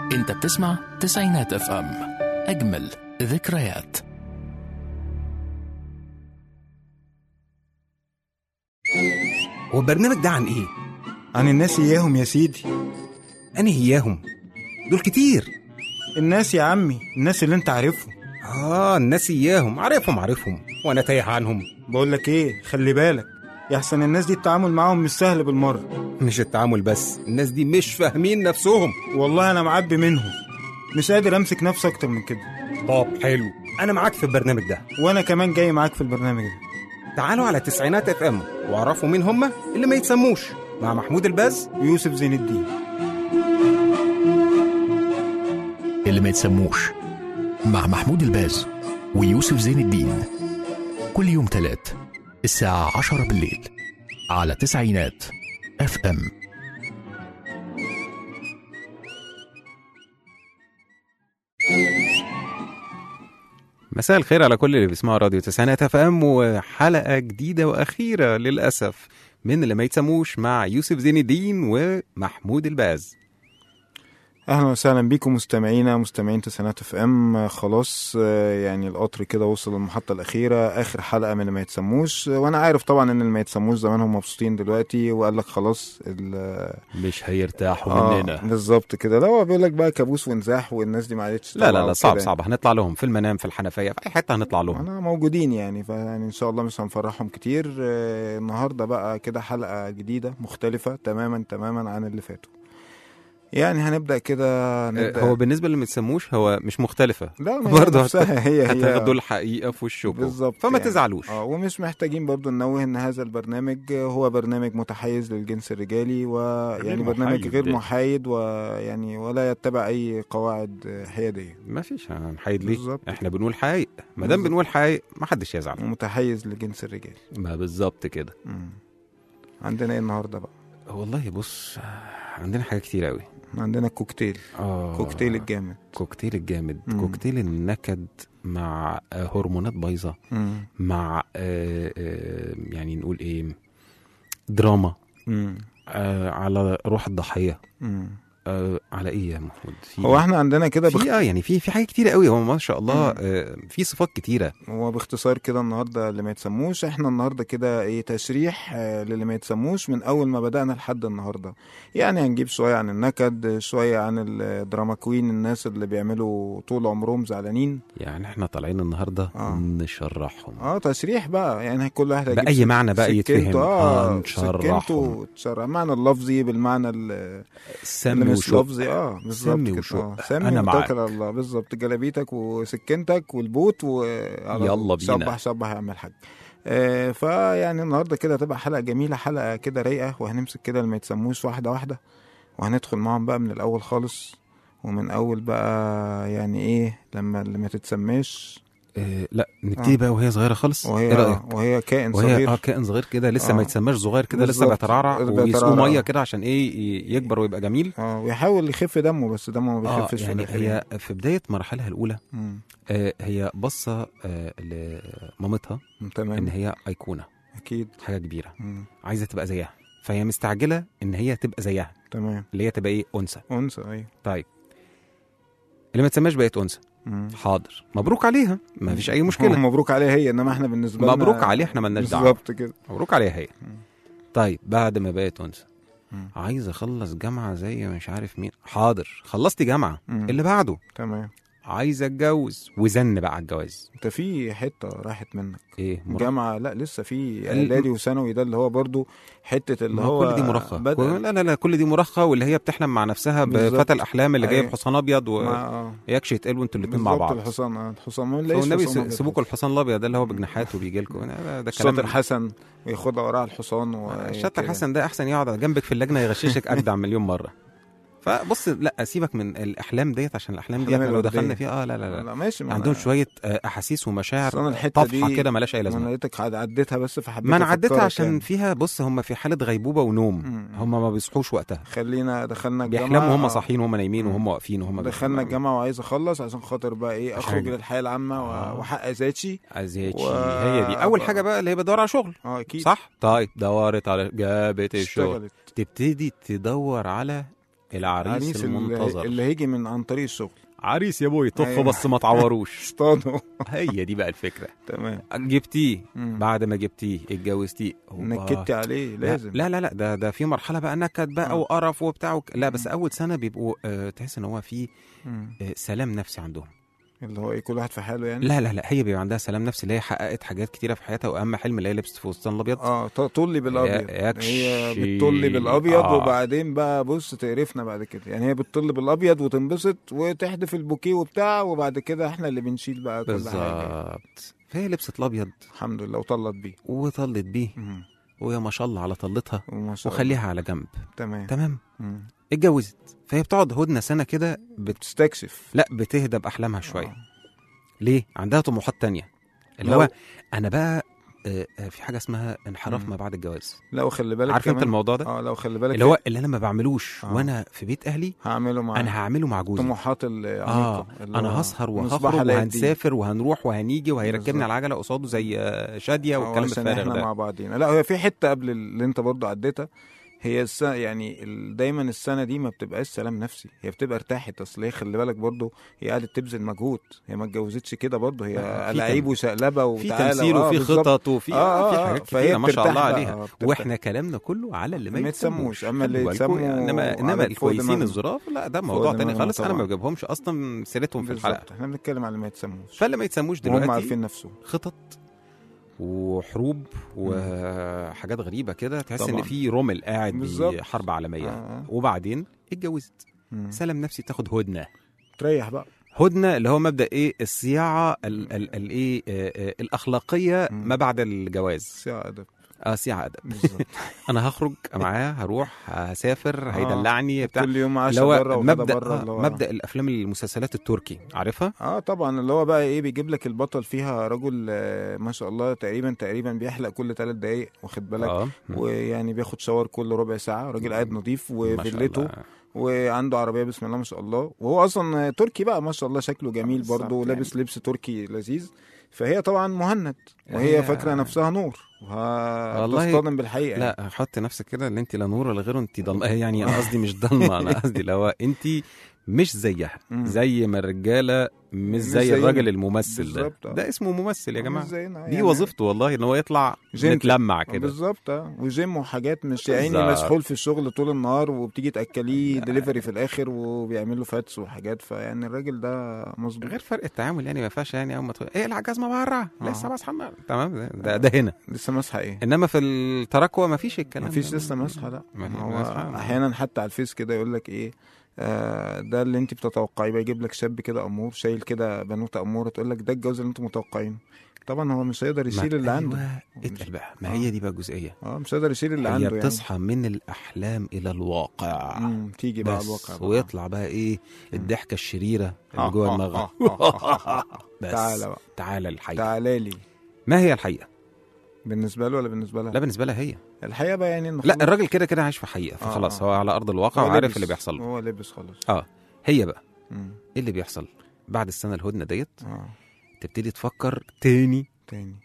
انت بتسمع تسعينات اف ام اجمل ذكريات هو البرنامج ده عن ايه؟ عن الناس إياهم يا سيدي أنا إياهم دول كتير الناس يا عمي الناس اللي انت عارفهم آه الناس إياهم عارفهم عارفهم وأنا تايه عنهم بقول لك ايه خلي بالك يحسن الناس دي التعامل معاهم مش سهل بالمرة مش التعامل بس الناس دي مش فاهمين نفسهم والله انا معبي منهم مش قادر امسك نفسي اكتر من كده طب حلو أنا معاك في البرنامج ده وانا كمان جاي معاك في البرنامج ده تعالوا على تسعينات اف ام واعرفوا مين هم اللي ما يتسموش مع محمود الباز يوسف زين الدين اللي ما يتسموش مع محمود الباز ويوسف زين الدين كل يوم تلات الساعة عشرة بالليل على تسعينات اف ام مساء الخير على كل اللي بيسمعوا راديو تسعينات اف ام وحلقة جديدة وأخيرة للأسف من اللي ما يتسموش مع يوسف زين الدين ومحمود الباز اهلا وسهلا بيكم مستمعينا مستمعين تسعينات اف ام خلاص آه، يعني القطر كده وصل للمحطه الاخيره اخر حلقه من اللي ما يتسموش آه، وانا عارف طبعا ان اللي ما يتسموش زمانهم مبسوطين دلوقتي وقال لك خلاص ال- مش هيرتاحوا آه بالظبط كده لا هو بيقول لك بقى كابوس ونزاح والناس دي ما عادتش لا لا طالعة لا صعب وكده. صعب هنطلع لهم في المنام في الحنفية في أي حتة هنطلع لهم انا موجودين يعني فيعني ان شاء الله مش هنفرحهم كتير آه، النهارده بقى كده حلقه جديده مختلفه تماما تماما عن اللي فاتوا يعني هنبدا كده آه، نبدا هو بالنسبة اللي ما تسموش هو مش مختلفة لا ما هي برضه نفسها هي هي هتاخدوا الحقيقة في وشكم بالظبط فما يعني. تزعلوش اه ومش محتاجين برضو ننوه ان هذا البرنامج هو برنامج متحيز للجنس الرجالي ويعني برنامج محايد. غير محايد ويعني ولا يتبع اي قواعد حياديه ما فيش هنحايد ليه بالظبط. احنا بنقول حقيقة ما دام بالظبط. بنقول حقيقة ما حدش يزعل ومتحيز للجنس الرجالي ما بالظبط كده مم. عندنا ايه النهارده بقى والله بص آه، عندنا حاجات كتير قوي عندنا كوكتيل اه كوكتيل الجامد كوكتيل الجامد مم. كوكتيل النكد مع آه، هرمونات بايظة مم. مع آه، آه، يعني نقول ايه دراما مم. آه، على روح الضحية مم. آه، على ايه يا محمود في هو احنا عندنا كده بخ... في اه يعني في في حاجات كتيره قوي هو ما شاء الله مم. آه في صفات كتيره هو باختصار كده النهارده اللي ما يتسموش احنا النهارده كده ايه تشريح آه، للي ما يتسموش من اول ما بدانا لحد النهارده يعني هنجيب شويه عن النكد شويه عن الدراما كوين الناس اللي بيعملوا طول عمرهم زعلانين يعني احنا طالعين النهارده آه. نشرحهم اه تشريح بقى يعني كل واحد هيجيب بأي سك- معنى بقى سكنته، يتفهم. آه، اه نشرحهم. سكنته تشرح المعنى اللفظي بالمعنى ال- اللي سمي مش وشق لفظي اه بالظبط سمي كده. وشق. آه، سمي أنا معاك. وتوكل على الله بالظبط جلابيتك وسكنتك والبوت وعلى يلا بينا. شبح شبح يا عم الحاج آه فيعني النهارده كده هتبقى حلقه جميله حلقه كده رايقه وهنمسك كده اللي ما يتسموش واحده واحده وهندخل معاهم بقى من الاول خالص ومن اول بقى يعني ايه لما اللي ما تتسماش آه لا نبتدي آه. بقى وهي صغيره خالص وهي ايه رايك آه وهي كائن وهي صغير اه كائن صغير كده لسه آه. ما يتسماش صغير كده لسه بالظبط. بيترعرع بيترعرع. ويسقوا ميه كده عشان ايه ي- يكبر ويبقى جميل اه ويحاول يخف دمه بس دمه ما اه بيخفش في يعني الآخر هي في بدايه مراحلها الاولى مم. آه هي باصه آه لمامتها ان تمام هي ايقونه اكيد حاجه كبيره مم. عايزه تبقى زيها فهي مستعجله ان هي تبقى زيها تمام اللي هي تبقى ايه انثى انثى ايوه طيب اللي ما تسماش بقت انثى مم. حاضر مبروك عليها ما فيش اي مشكله مبروك عليها هي انما احنا بالنسبه لنا مبروك عليها احنا مالناش دعوه بالظبط كده مبروك عليها هي مم. طيب بعد ما بقت انثى مم. عايز اخلص جامعه زي مش عارف مين حاضر خلصتي جامعه مم. اللي بعده تمام عايز اتجوز وزن بقى على الجواز انت في حته راحت منك ايه مرة. جامعه لا لسه في ال- اعدادي وثانوي ده اللي هو برضو حته اللي ما هو كل دي مرخه بدأ كل- لا لا لا كل دي مرخه واللي هي بتحلم مع نفسها بالظبط. بفتى الاحلام اللي جايب أيوة. حصان ابيض مع اه ويكش يتقلوا انتوا الاثنين مع بالظبط بعض الحصان اه الحصان ما نلاقيش والنبي حصان س- سيبوكوا الحصان الابيض ده اللي هو بجناحات وبيجي لكم ده, ده كلام شاطر حسن وياخدها وراها الحصان و... الشاطر كده. حسن ده احسن يقعد جنبك في اللجنه يغششك اجدع مليون مره فبص لا سيبك من الاحلام ديت عشان الاحلام دي الأحلام احنا لو الوردية. دخلنا فيها اه لا لا لا لا ماشي ما عندهم أنا- شويه آه، احاسيس ومشاعر أصل أنا الحتة طفحه دي- كده ملهاش اي ما انا لازمه لقيتك عد- عديتها بس فحبيت ما انا عديتها أفكرك عشان يعني. فيها بص هم في حاله غيبوبه ونوم مم. هم ما بيصحوش وقتها خلينا دخلنا الجامعه بيحلموا وهم آه. صاحيين وهم نايمين مم. وهم واقفين وهم دخلنا الجامعه وعايز اخلص عشان خاطر بقى ايه عشان اخرج أجي. للحياه العامه آه. و- واحقق ذاتي ازيتشي و- هي دي اول حاجه بقى اللي هي بدور على شغل اه اكيد صح طيب دورت على جابت الشغل اشتغلت تبتدي تدور على العريس اللي, المنتظر اللي هيجي من عن طريق الشغل عريس يا بوي طخ أيوة. بس ما تعوروش اصطادوا هي دي بقى الفكره تمام جبتيه مم. بعد ما جبتيه اتجوزتيه هوبا. نكدتي عليه لازم لا لا لا ده ده في مرحله بقى نكد بقى آه. وقرف وبتاع وك... لا بس مم. اول سنه بيبقوا آه تحس ان هو في مم. آه سلام نفسي عندهم اللي هو ايه كل واحد في حاله يعني لا لا لا هي بيبقى عندها سلام نفسي اللي هي حققت حاجات كتيره في حياتها واهم حلم اللي هي لبست فستان الابيض اه ط- طلي بالابيض يا- يكشي. هي بتطلي بالابيض آه. وبعدين بقى بص تقرفنا بعد كده يعني هي بتطلي بالابيض وتنبسط وتحدف البوكيه وبتاع وبعد كده احنا اللي بنشيل بقى كل حاجه بالظبط فهي لبست الابيض الحمد لله وطلت بيه وطلت بيه مم. ويا ما شاء الله على طلتها وما شاء الله وخليها على جنب تمام تمام مم. اتجوزت فهي بتقعد هدنه سنه كده بت... تستكشف لا بتهدى باحلامها شويه آه. ليه عندها طموحات تانية اللي لو- هو انا بقى آه، آه، في حاجه اسمها انحراف مم. ما بعد الجواز لا وخلي بالك عارف انت كمان- الموضوع ده اه لو خلي بالك اللي هو اللي انا ما بعملوش آه. وانا في بيت اهلي هعمله مع انا هعمله مع جوزي طموحات العميقه اه اللي انا هو هسهر مصباح وهخرج علاء الدين. وهنسافر وهنروح وهنيجي وهيركبني بالظبط. على العجله قصاده زي آه، شاديه آه، والكلام عشان الفارغ احنا ده مع بعضينا لا هي في حته قبل اللي انت برضو عديتها هي السنة يعني ال- دايما السنه دي ما بتبقاش سلام نفسي هي بتبقى ارتاحت اصل هي خلي بالك برضو هي قعدت تبذل مجهود هي ما اتجوزتش كده برضو هي آه، في لعيب تم- وشقلبه في وتعالى تمثيل آه، وفي بالظبط. خطط وفي آه، في آه، حاجات فهي كتيره ما شاء الله بترتاح بقى، عليها آه، بترتاح. واحنا كلامنا كله على اللي ما ما يتسموش يتسموش. أما اللي خلوا بالكم. يتسموا انما انما على فوق الكويسين دماغنا. الظراف لا ده فوق موضوع تاني دماغنا خالص انا طبعا. ما بجيبهمش اصلا سيرتهم في بالظبط الحلقه احنا بنتكلم على اللي ما يتسموش فاللي ما يتسموش وهم دلوقتي عارفين نفسهم خطط وحروب وحاجات غريبه كده تحس ان طبعا. في رومل قاعد بالظبط. بحرب عالميه آه. وبعدين اتجوزت مم. سلام نفسي تاخد هدنه تريح بقى هدنه اللي هو مبدا ايه الصياعه ال- ال- الايه آه، آه، الاخلاقيه مم. ما بعد الجواز ساعة أدب اه صياعه ادب بالظبط انا هخرج معاه هروح هسافر هيدلعني بتاع كل يوم اللي عشاء هو بره وغدا مبدا بره آه اللي هو مبدا الافلام المسلسلات التركي عارفها اه طبعا اللي هو بقى ايه بيجيب لك البطل فيها رجل آه، ما شاء الله تقريبا تقريبا بيحلق كل ثلاث دقايق واخد بالك اه ويعني بياخد شاور كل ربع ساعه راجل قاعد نظيف ما شاء وفيلته الله. وعنده عربيه بسم الله ما شاء الله وهو اصلا تركي بقى ما شاء الله شكله جميل بالظبط برضه يعني. لابس لبس تركي لذيذ فهي طبعا مهند هي- وهي فاكره نفسها نور والله وهتصطدم بالحقيقه يعني. لا حط نفسك كده اللي انت لا نور ولا غيره انت ضلمه يعني انا قصدي مش ضلمه انا قصدي اللي هو انت مش زيها مم. زي ما الرجاله مش مش زي زينا. الراجل الممثل ده بالظبط، آه. ده اسمه ممثل يا مش جماعه زينا دي يعني. وظيفته والله ان هو يطلع جنتل. متلمع كده بالظبط اه وجيم وحاجات مش يا عيني بالظبط. مسحول في الشغل طول النهار وبتيجي تاكليه دليفري في الاخر وبيعمل له فاتس وحاجات فيعني الراجل ده مظبوط غير فرق التعامل يعني ما ينفعش يعني اول ما تقول ايه العجزمه بره آه. لسه بصحى النهار. تمام ده, ده, ده هنا لسه مسحه ايه انما في التراكوة ما فيش الكلام مفيش ده. لسه مسحه لا ما في هو مسحة. احيانا حتى على الفيس كده يقول لك ايه آه ده اللي انت بتتوقعيه بقى يجيب لك شاب كده امور شايل كده بنوته اموره تقول لك ده الجواز اللي انتم متوقعينه طبعا هو مش هيقدر ما- يشيل اللي أيوة، عنده اتقل بقى ما آه. هي دي بقى الجزئيه اه مش هيقدر يشيل اللي هي عنده يعني بتصحى من الاحلام الى الواقع مم، تيجي بقى على بس الواقع بقى. ويطلع بقى ايه الضحكه الشريره اللي آه، جوه آه، دماغها آه، آه، آه. بس تعالى بقى تعالى الحقيقه تعالى لي ما هي الحقيقه بالنسبه له ولا بالنسبه لها لا بالنسبه لها هي الحقيقه بقى يعني انه لا خلاص الراجل كده كده عايش في حقيقه آه، فخلاص آه. هو على ارض الواقع هو وعارف لبس. اللي بيحصل له هو لبس خلاص اه هي بقى مم. ايه اللي بيحصل بعد السنه الهدنه ديت اه تبتدي تفكر تاني تاني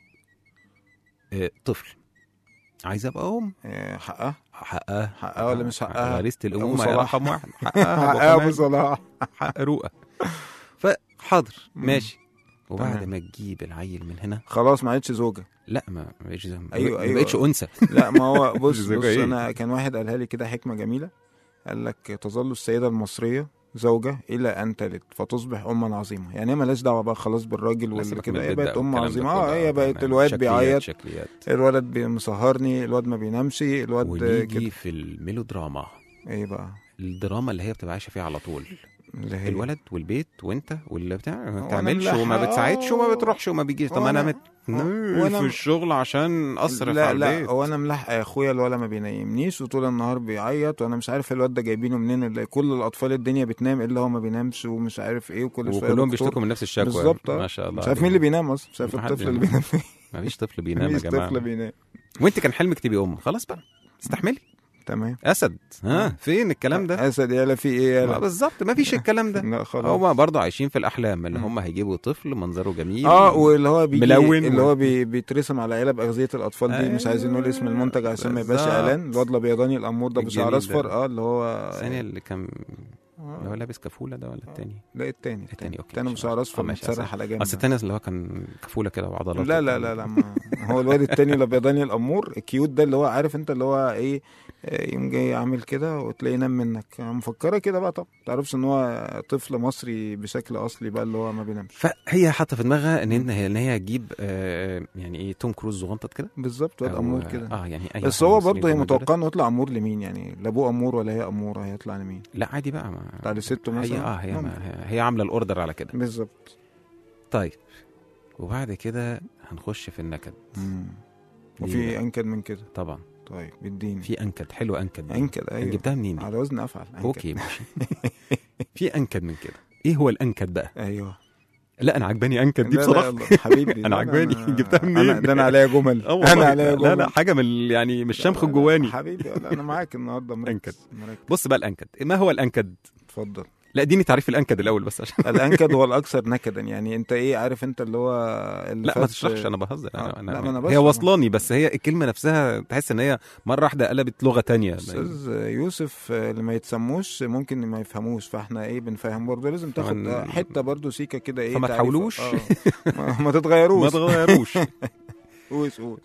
آه طفل عايز ابقى ام آه، حقها حقها حقها ولا مش حقها؟ غريزه أبو الامومه يا صلاح. رقم واحد حقها حقها ابو وكمان صلاح حق رؤى فحاضر مم. ماشي وبعد تمام. ما تجيب العيل من هنا خلاص ما عادش زوجه لا ما ما بقتش ما أيوة، ما أيوة. بقتش انثى لا ما هو بص زوجة بص إيه؟ انا كان واحد قالها لي كده حكمه جميله قال لك تظل السيده المصريه زوجة إلى أن تلد فتصبح أما عظيمة يعني هي ملهاش دعوة بقى خلاص بالراجل لا، ولا سيبك كده من هي البدع بقت أم والكلام ده عظيمة كله. اه هي بقت تمام. الواد شكليات- بيعيط شكليات الولد بي- مسهرني الواد ما بينامش الواد ونيجي كده في الميلودراما ايه بقى الدراما اللي هي بتبقى عايشه فيها على طول اللي هي الولد والبيت وانت واللي بتاع ما وأنا بتعملش ملحق. وما بتساعدش وما بتروحش وما بيجيش طب انا وأنا- مت وأنا- في الشغل عشان اصرف لا على لا البيت هو انا ملحق يا اخويا الولا ما بينيمنيش وطول النهار بيعيط وانا مش عارف الواد ده جايبينه منين اللي كل الاطفال الدنيا بتنام الا هو ما بينامش ومش عارف ايه وكل شويه وكلهم دكتور. بيشتكوا من نفس الشكوى بالظبط آه. ما شاء الله مش عارف مين اللي بينام اصلا مش عارف ما حد الطفل اللي بينام. بينام فين ما فيش طفل بينام يا مفيش جماعه طفل بينام وانت كان حلمك تبقي ام خلاص بقى استحملي تمام اسد ها فين الكلام ده اسد يالا في ايه ما يالا بالظبط ما فيش الكلام ده لا خلاص هما برضه عايشين في الاحلام اللي مم. هم هيجيبوا طفل منظره جميل اه واللي هو بيجي ملون اللي و- هو بي بيترسم على علب اغذيه الاطفال دي مش عايزين نقول اسم المنتج عشان ما يبقاش بالظبط. اعلان الواد الابيضاني الامور ده ابو شعر الجميل اصفر ده. اه اللي هو الثاني اللي كان آه. اللي هو لابس كفوله ده ولا التاني لا التاني التاني، أوكي، التاني ابو مش شعر عارف. اصفر آه، ماشي، متسرح على جنب اصل التاني اللي هو كان كفوله كده وعضلات لا لا لا لا ما هو الواد التاني الابيضاني الامور الكيوت ده اللي هو عارف انت اللي هو ايه آه، يوم جاي عامل كده وتلاقيه نام منك مفكره كده بقى طب تعرفش ان هو طفل مصري بشكل اصلي بقى اللي هو ما بينامش فهي حاطه في دماغها ان هي ان هي تجيب آه، يعني ايه توم كروز زغنطط كده بالظبط واد أو- امور كده اه يعني اي بس واحد هو من المصريين برضه هي هم دول. متوقعه انه يطلع امور لمين يعني لا ابوه امور ولا هي اموره هيطلع لمين لا عادي بقى ما بتاع لسته هي مثلا اه هي ممكن. ما هي- هي عامله الاوردر على كده بالظبط طيب وبعد كده هنخش في النكد مم. ليه وفي بقى؟ انكد من كده طبعا طيب اديني في انكد حلو انكد دي. انكد انت ايوه جبتها منين دي؟ على وزن افعل أنكد. اوكي ماشي في انكد من كده ايه هو الانكد بقى ايوه لا انا عجباني انكد دي لا، لا، بصراحه يلا، حبيبي أنا لا، عجباني. أنا- جبتها منين؟ أنا- ده انا عليا جمل اه والله. انا عليا جمل لا لا حاجه من ال- يعني مش شمخ لا، لا، الجواني حبيبي لا انا معاك النهارده مركز أنكد. مركز بص بقى الانكد ما هو الانكد اتفضل لا اديني تعريف الانكد الاول بس عشان الانكد هو الاكثر نكدا يعني انت ايه عارف انت اللي هو اللي لا ما فات- تشرحش انا بهزر آه، انا, أنا لا، ما أنا هي بشرح. واصلاني بس هي الكلمه نفسها تحس ان هي مره واحده قلبت لغه تانية استاذ يوسف اللي ما يتسموش ممكن ما يفهموش فاحنا ايه بنفهم برضه لازم تاخد فمن- حته برضه سيكه كده ايه فما تعريف. تحاولوش. آه. ما- ما تتغيروش ما تغيروش قوس قوس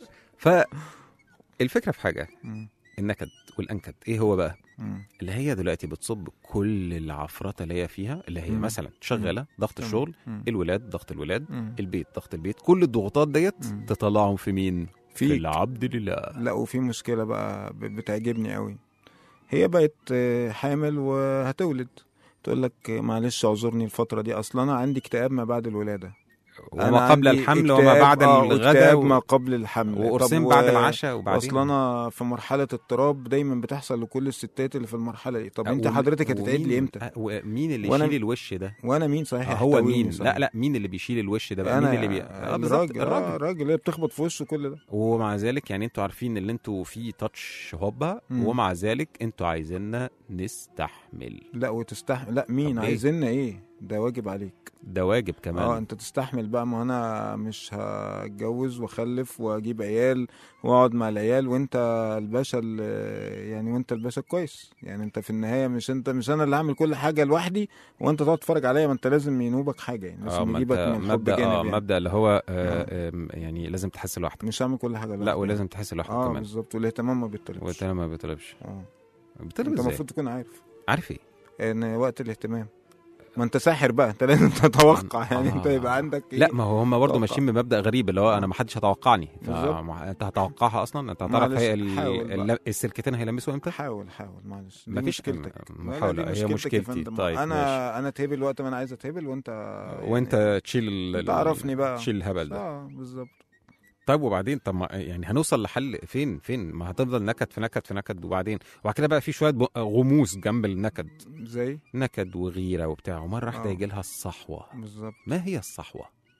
فالفكره في حاجه مم. النكد والانكد ايه هو بقى مم. اللي هي دلوقتي بتصب كل العفرطه اللي هي فيها اللي هي مم. مثلا شغاله ضغط تمام. الشغل مم. الولاد ضغط الولاد مم. البيت ضغط البيت كل الضغوطات ديت مم. تطلعهم في مين في في العبد لله لا وفي مشكله بقى ب- بتعجبني قوي هي بقت آه، حامل وهتولد تقول لك آه، معلش اعذرني الفتره دي اصلا انا عندي اكتئاب ما بعد الولاده أنا وما قبل عندي الحمل وما اكتئاب- بعد آه، الغداء اكتئاب و... ما قبل الحمل وقرصين طب بعد و- العشاء وبعدين اصل انا في مرحله اضطراب دايما بتحصل لكل الستات اللي في المرحله دي طب انت ومين- حضرتك هتتعد لي ومين- امتى آه، ومين اللي وأنا- يشيل الوش ده وانا مين صحيح آه، هو احتويني مين صحيح. لا لا مين اللي بيشيل الوش ده بقى انا مين اللي بي... آه بالظبط الراجل الراجل الراجل الراجل اللي بتخبط في وشه كل ده ومع ذلك يعني انتوا عارفين ان انتوا في تاتش هوبا مم. ومع ذلك انتوا عايزيننا نستحمل لا وتستحمل لا مين طب ليه؟ عايزيننا ايه ده واجب عليك ده واجب كمان اه انت تستحمل بقى ما انا مش هتجوز واخلف واجيب عيال واقعد مع العيال وانت الباشا ال- يعني وانت الباشا كويس يعني انت في النهايه مش انت مش انا اللي هعمل كل حاجه لوحدي وانت تقعد تتفرج عليا ما انت لازم ينوبك حاجه يعني اه لازم ما يجيبك انت من الحب مبدا جانب اه يعني. مبدا اللي هو آه آم، يعني لازم تحس لوحدك مش هعمل كل حاجه لا لوحدي. ولازم تحس لوحدك اه كمان بالظبط والاهتمام ما بيطلبش وانت ما بيطلبش اه بيطلب انت ازاي المفروض تكون عارف عارف ايه ان وقت الاهتمام ما انت ساحر بقى انت لازم تتوقع يعني آه. انت يبقى عندك ايه لا ما هو هم برضه توقع. ماشيين بمبدا غريب اللي هو انا ما حدش هيتوقعني بالظبط. انت هتوقعها اصلا انت هتعرف معلش، هي ال- حاول بقى. الل- السلكتين هيلمسوا امتى حاول حاول معلش دي مفيش مشكلتك م- لا، لا، محاولة، دي هي مشكلتك يا مشكلتي. فندم. طيب، انا ماشي. انا اتهبل وقت ما انا عايز اتهبل وانت وانت تشيل ال- ال- تعرفني بقى. تشيل الهبل ده اه بالظبط طيب وبعدين طب ما يعني هنوصل لحل فين فين ما هتفضل نكد في نكد في نكد وبعدين وبعد كده بقى في شويه ب- غموس جنب النكد زي نكد وغيره وبتاع ومره واحده آه. يجي لها الصحوه بالظبط ما هي الصحوه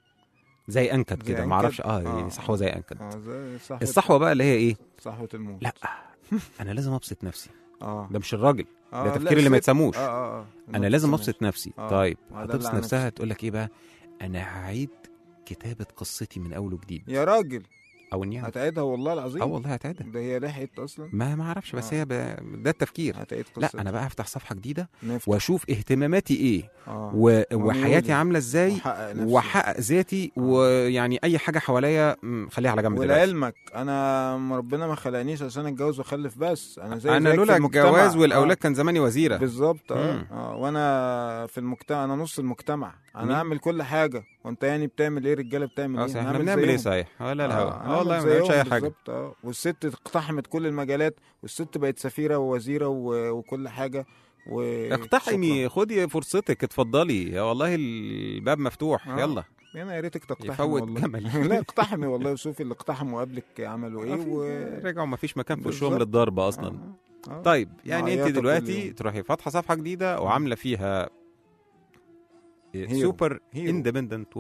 زي انكد زي كده ما اعرفش أنكد؟ اه, آه. يعني صحوه زي انكد اه زي صحوة الصحوه بقى اللي هي ايه صحوة الموت لا انا لازم ابسط نفسي اه ده مش الراجل آه، ده لا، تفكير اللي ما الست- يتسموش اه اه اه انا لازم تسمعش. ابسط نفسي آه، طيب ما ده هتبسط اللي نفسها على تقول لك ايه بقى انا هعيد كتابه قصتي من اول وجديد يا راجل او اني هتعيدها والله العظيم اه والله هتعيدها ده هي لحقت اصلا ما ما اعرفش بس آه. هي ب... ده التفكير هتعيد لا قصتها انا بقى افتح صفحه جديده نفتح. واشوف اهتماماتي ايه اه و... وميولي. وحياتي عامله ازاي وحقق نفسي. واحقق ذاتي ويعني اي حاجه حواليا مم، خليها على جنب دلوقتي ولعلمك انا م- ربنا ما خلقنيش عشان اتجوز واخلف بس انا زي انا زيك لولا في المجتمع. الجواز والاولاد آه. كان زماني وزيره بالظبط اه مم. اه وانا في المجتمع انا نص المجتمع انا مين؟ اعمل كل حاجه وانت يعني بتعمل ايه الرجاله بتعمل اه ايه صحيح احنا نعمل بنعمل ايه زيهم. صحيح ولا الهوا آه، اه والله ما نعمل بنعملش اي زيهم حاجه بالظبط اه والست اقتحمت كل المجالات والست بقت سفيره ووزيره و... وكل حاجه و اقتحمي خدي فرصتك اتفضلي يا والله الباب مفتوح آه. يلا شكراً. انا يا ريتك تقتحم يفوت والله جمل. لا اقتحمي والله وشوفي اللي اقتحموا قبلك عملوا ايه و... رجعوا ما فيش مكان في وشهم بالظبط. للضرب اصلا آه. آه. طيب يعني انت معيطة كل دلوقتي يوم. تروحي فاتحه صفحه جديده وعامله فيها هيرو. سوبر هيرو. اندبندنت وومن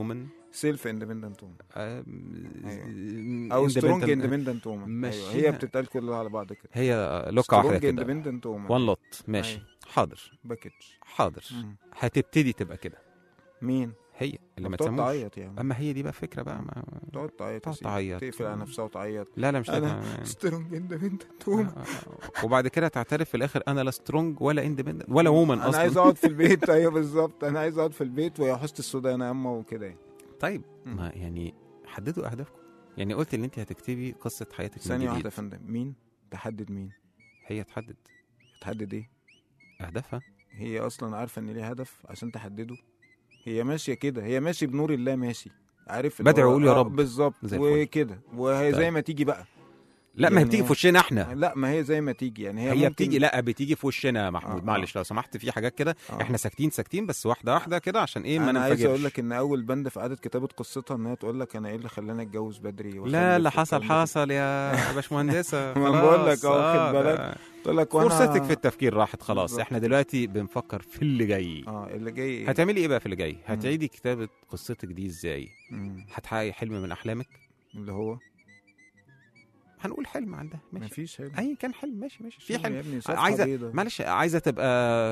سيلف اندبندنت وومن آم، او سترونج independent- اندبندنت وومن ايوه هي مشيها. بتتقال كلها على بعض كده هي لوكة واحدة كده اندبندنت وومن وان لوت ماشي أيوة. حاضر باكج حاضر هتبتدي تبقى كده مين هي اللي ما بتقعد تسموش تعيط يعني اما هي دي بقى فكره بقى ما... تقعد تعيط تقعد يا سيدي. تعيط. تقفل على نفسها وتعيط لا لا مش انا لازم- سترونج اندبندنت وومن آه، وبعد كده تعترف في الاخر انا لا سترونج ولا اندبندنت ولا وومن انا اصلا عايز اقعد في البيت ايوه بالظبط انا عايز اقعد في البيت ويا حسن السوداء انا اما وكده يعني طيب مم. ما يعني حددوا اهدافكم يعني قلت ان انت هتكتبي قصه حياتك من ثانيه واحده جديد يا فندم مين تحدد مين هي تحدد تحدد ايه اهدافها هي اصلا عارفه ان ليها هدف عشان تحدده هي ماشيه كده هي ماشي بنور الله ماشي عارف اللي بدعي هو- وأقول يا آه، رب. بالظبط زي الفل. وكده وهي زي طيب. ما تيجي بقى لا ما هي يعني بتيجي هي- في وشنا احنا لا ما هي زي ما تيجي يعني هي, هي ممكن بتيجي لا بتيجي في وشنا يا محمود آه، معلش لو سمحت في حاجات كده آه. احنا ساكتين ساكتين بس واحده واحده كده عشان ايه ما انا عايز اقول ننفجرش لك ان اول بند في عاده كتابه قصتها ان هي تقول لك انا ايه اللي خلاني اتجوز بدري لا وأخلف اللي حصل والكلام ده. حصل يا باشمهندسه ما أنا بقول خلاص، لك أهو، واخد آه، بالك؟ ده تقول لك وانا فرصتك في التفكير راحت خلاص بالظبط. احنا دلوقتي بنفكر في اللي جاي اه اللي جاي إيه؟ هتعملي ايه بقى في اللي جاي هتعيدي كتابه قصتك دي ازاي مم. هتحققي حلم من احلامك اللي هو هنقول حلم عندها ماشي مفيش حلم اي كان حلم ماشي ماشي في يا حلم ابني صفحة عايزه بيضة. معلش عايزه تبقى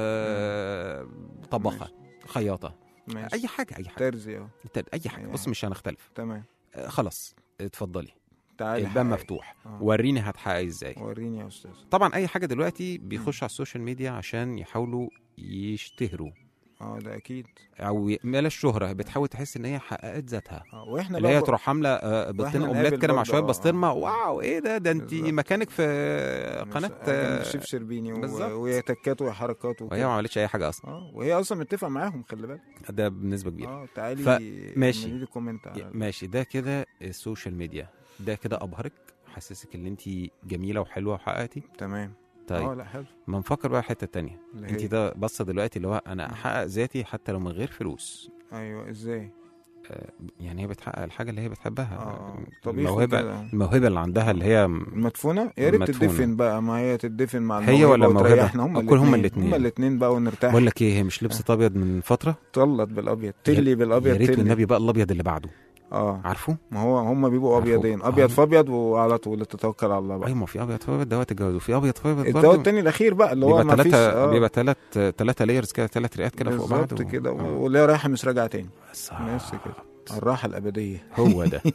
طباخه خياطه ماشي اي حاجه اي حاجه ترزي اه انت اي حاجه أي بص حاجة. مش هنختلف تمام آه، خلاص اتفضلي تعالي الباب حقيقي. مفتوح آه. وريني هتحققي ازاي وريني يا استاذ طبعا اي حاجه دلوقتي بيخش على السوشيال ميديا عشان يحاولوا يشتهروا اه ده اكيد او ي- مال الشهره بتحاول تحس ان هي حققت ذاتها اه واحنا اللي هي بقى- تروح عامله آه، بيضتين وإحنا اومليت نقابل كده مع برضه، شويه آه، بسطرمه آه. واو ايه ده ده انت بالظبط. مكانك في مش- قناه آه، جنب الشيف شربيني و- بالظبط. وهي تكات وهي حركات وهي وكده ما عملتش اي حاجه اصلا اه وهي اصلا متفقه معاهم خلي بالك ده بنسبه كبيره اه تعالي ف- ماشي. اعملي لي كومنت على ماشي ده كده السوشيال ميديا ده كده ابهرك حسسك ان انت جميله وحلوه وحققتي تمام طيب اه لا حلو ما نفكر بقى الحته التانية اللي انت هي- ده بصه دلوقتي اللي هو انا احقق ذاتي حتى لو من غير فلوس ايوه ازاي يعني هي بتحقق الحاجه اللي هي بتحبها اه طبيعي الموهبه كده. الموهبه اللي عندها اللي هي المدفونه يا ريت المدفونة. تدفن بقى ما هي تدفن مع هي الموهبة ولا الموهبة؟ وتريحنا هما أكون هما الاتنين. الاتنين. هما الاثنين بقى ونرتاح بقول لك ايه هي مش لبست ابيض من فتره طلت بالابيض تلي بالابيض يا ريت تلي النبي بقى الابيض اللي بعده اه عارفه ما هو هم بيبقوا عارفه. ابيضين آه. ابيض فابيض وعلى طول تتوكل على الله بقى ايوه ما في ابيض في ابيض ده وقت الجواز وفي ابيض في ابيض الدواء التاني الاخير بقى اللي هو بيبقى ما فيش ثلاثة آه. بيبقى ثلاث ثلاثة لايرز كده ثلاث رئات كده فوق بعض بالظبط و- كده آه. واللي هي رايحه مش راجعه تاني بس بس كده الراحه الابديه هو ده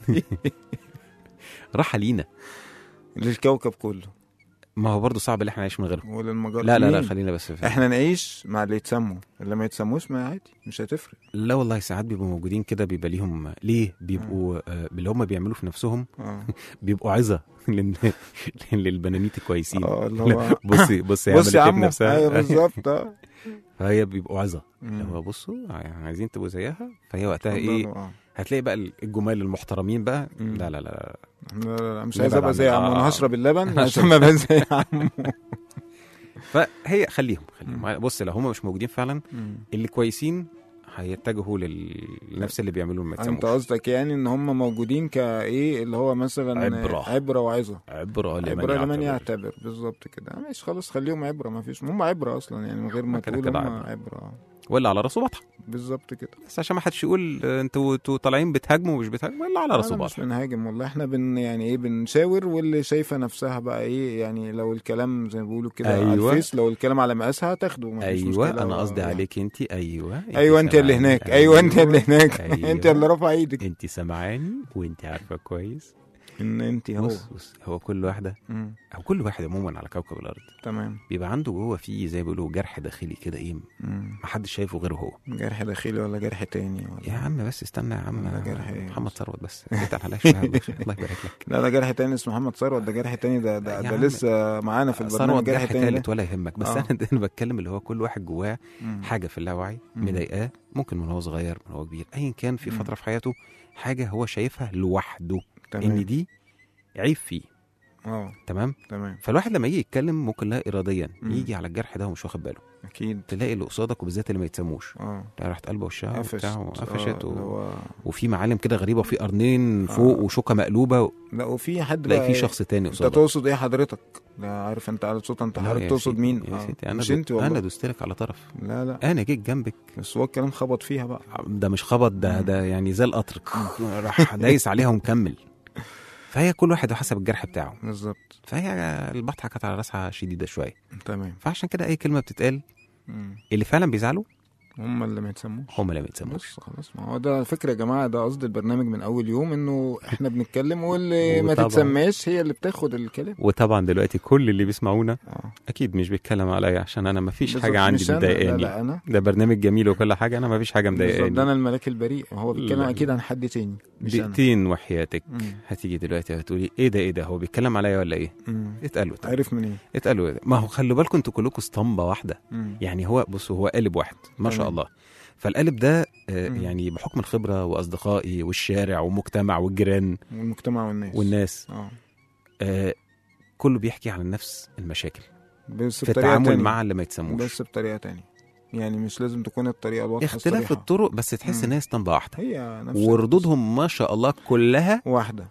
راحة لينا للكوكب كله ما هو برضه صعب اللي احنا نعيش من غيرهم وللمجرة لا لا لا مين؟ خلينا بس في احنا نعيش مع اللي يتسموا اللي ما يتسموش ما عادي مش هتفرق لا والله ساعات بيبقوا موجودين كده بيبقى ليهم ليه بيبقوا آه، باللي هم بيعملوه في نفسهم اه بيبقوا عظة لل- للبنانيت الكويسين اه اللي هو بصي بصي بص يا عملت عم نفسها ايوه بالظبط اه فهي بيبقوا عظة اللي مم. هو بصوا عايزين تبقوا زيها فهي وقتها ايه اتفضلوا، اه. هتلاقي بقى الجمال المحترمين بقى مم. لا لا لا لا لا لا مش لا عايز لا ابقى لا، زي عمو آه. انا هشرب اللبن عشان ما ابقى زي عمو فهي خليهم خليهم مم. بص لو هم مش موجودين فعلا مم. اللي كويسين هيتجهوا لل- لنفس اللي بيعملوه ما انت يتسموش قصدك يعني ان هم موجودين كايه اللي هو مثلا عبرة. عبره وعظه عبرة لمن عبره لمن يعتبر. يعتبر بالظبط كده ماشي خلاص خليهم عبره ما فيش هم عبره اصلا يعني من غير ما كده تقول كده هم عبرة. عبره ولا على راسه بطحه بالظبط كده بس عشان ما حدش يقول آه، انتوا انتوا طالعين بتهاجموا ومش بتهاجموا الا على راسه احنا مش بطحه بنهاجم والله احنا بن يعني ايه بنشاور واللي شايفه نفسها بقى ايه يعني لو الكلام زي ما بيقولوا كده على أيوة. الفيس لو الكلام على مقاسها تاخده ما فيش ايوه مشكلة. انا قصدي يعني. عليك انت ايوه ايوه انت اللي سامعاني. هناك ايوه انت اللي هناك أيوة. انت اللي رافع ايدك انت سامعاني وانت عارفه كويس ان انت هو بص بص هو كل واحده مم. او كل واحد عموما على كوكب الارض تمام بيبقى عنده جوه فيه زي ما بيقولوا جرح داخلي كده ايه مم. محدش شايفه غيره هو جرح داخلي ولا جرح تاني ولا يا عم بس استنى يا عم ده جرح إيه؟ محمد ثروت بس اتقل عليا شويه الله يخليك. الله يبارك لك لا ده جرح تاني اسمه محمد ثروت ده جرح تاني ده ده, يا ده عم. لسه معانا في البرنامج ثروت جرح جرح تاني ده. تالت ولا يهمك بس آه. انا انا بتكلم اللي هو كل واحد جواه مم. حاجه في اللاوعي مم. مضايقاه ممكن من هو صغير من هو كبير ايا كان في مم. فتره في حياته حاجه هو شايفها لوحده تمام ان دي عيب فيه اه تمام تمام فالواحد لما يجي يتكلم ممكن لا اراديا مم. يجي على الجرح ده ومش واخد باله اكيد تلاقي اللي قصادك وبالذات اللي ما يتسموش اه تلاقي راحت قلبه وشها قفشت وبتاع آه، وقفشت اللي و... هو وفي معالم كده غريبه وفي قرنين فوق آه. وشوكه مقلوبه لا وفي حد تلاقي بقى في شخص تاني انت قصادك تقصد ايه حضرتك لا عارف انت على صوت انت لا حضرتك يا تقصد سيدي، مين يا آه. سيدي انا مش دو... انت والله انا دوست لك على طرف لا لا انا جيت جنبك بس هو الكلام خبط فيها بقى ده مش خبط ده ده يعني زي القطر راح دايس عليها ومكمل فهي كل واحد وحسب الجرح بتاعه بالظبط فهي البطحه كانت على راسها شديده شويه تمام فعشان كده اي كلمه بتتقال مم. اللي فعلا بيزعلوا هم اللي ما يتسموش هم اللي ما يتسموش بص خلاص ما هو ده الفكره يا جماعه ده قصد البرنامج من اول يوم انه احنا بنتكلم واللي ما وطبعاً. تتسماش هي اللي بتاخد الكلام وطبعا دلوقتي كل اللي بيسمعونا اه اكيد مش بيتكلم عليا عشان انا ما فيش بالظبط. حاجه عندي مش أنا، لا مضايقاني لا انا ده برنامج جميل وكل حاجه انا ما فيش حاجه بالظبط ده مضايقاني انا الملاك البريء هو بيتكلم لا. اكيد عن حد تاني مش انا دقيقتين وحياتك مم. هتيجي دلوقتي هتقولي ايه ده ايه ده هو بيتكلم عليا ولا ايه مم. اتقالوا طيب. عارف منين اتقالوا إيه ده؟ ما هو خلوا بالكم انتوا كلكم اسطمبه واحده مم. يعني هو بصوا هو قالب واحد ما شاء تمام. الله فالقالب ده آه، مم. يعني بحكم الخبره واصدقائي والشارع والمجتمع والجيران والمجتمع والناس والناس اه آه كله بيحكي عن نفس المشاكل بس في بطريقه التعامل تانية. مع اللي ما يتسموش بس بطريقه تانية يعني مش لازم تكون الطريقه الواضحه اختلاف الصريحة. الطرق بس تحس مم. ان هي اسطمبه واحده هي نفس وردودهم ما شاء الله كلها واحده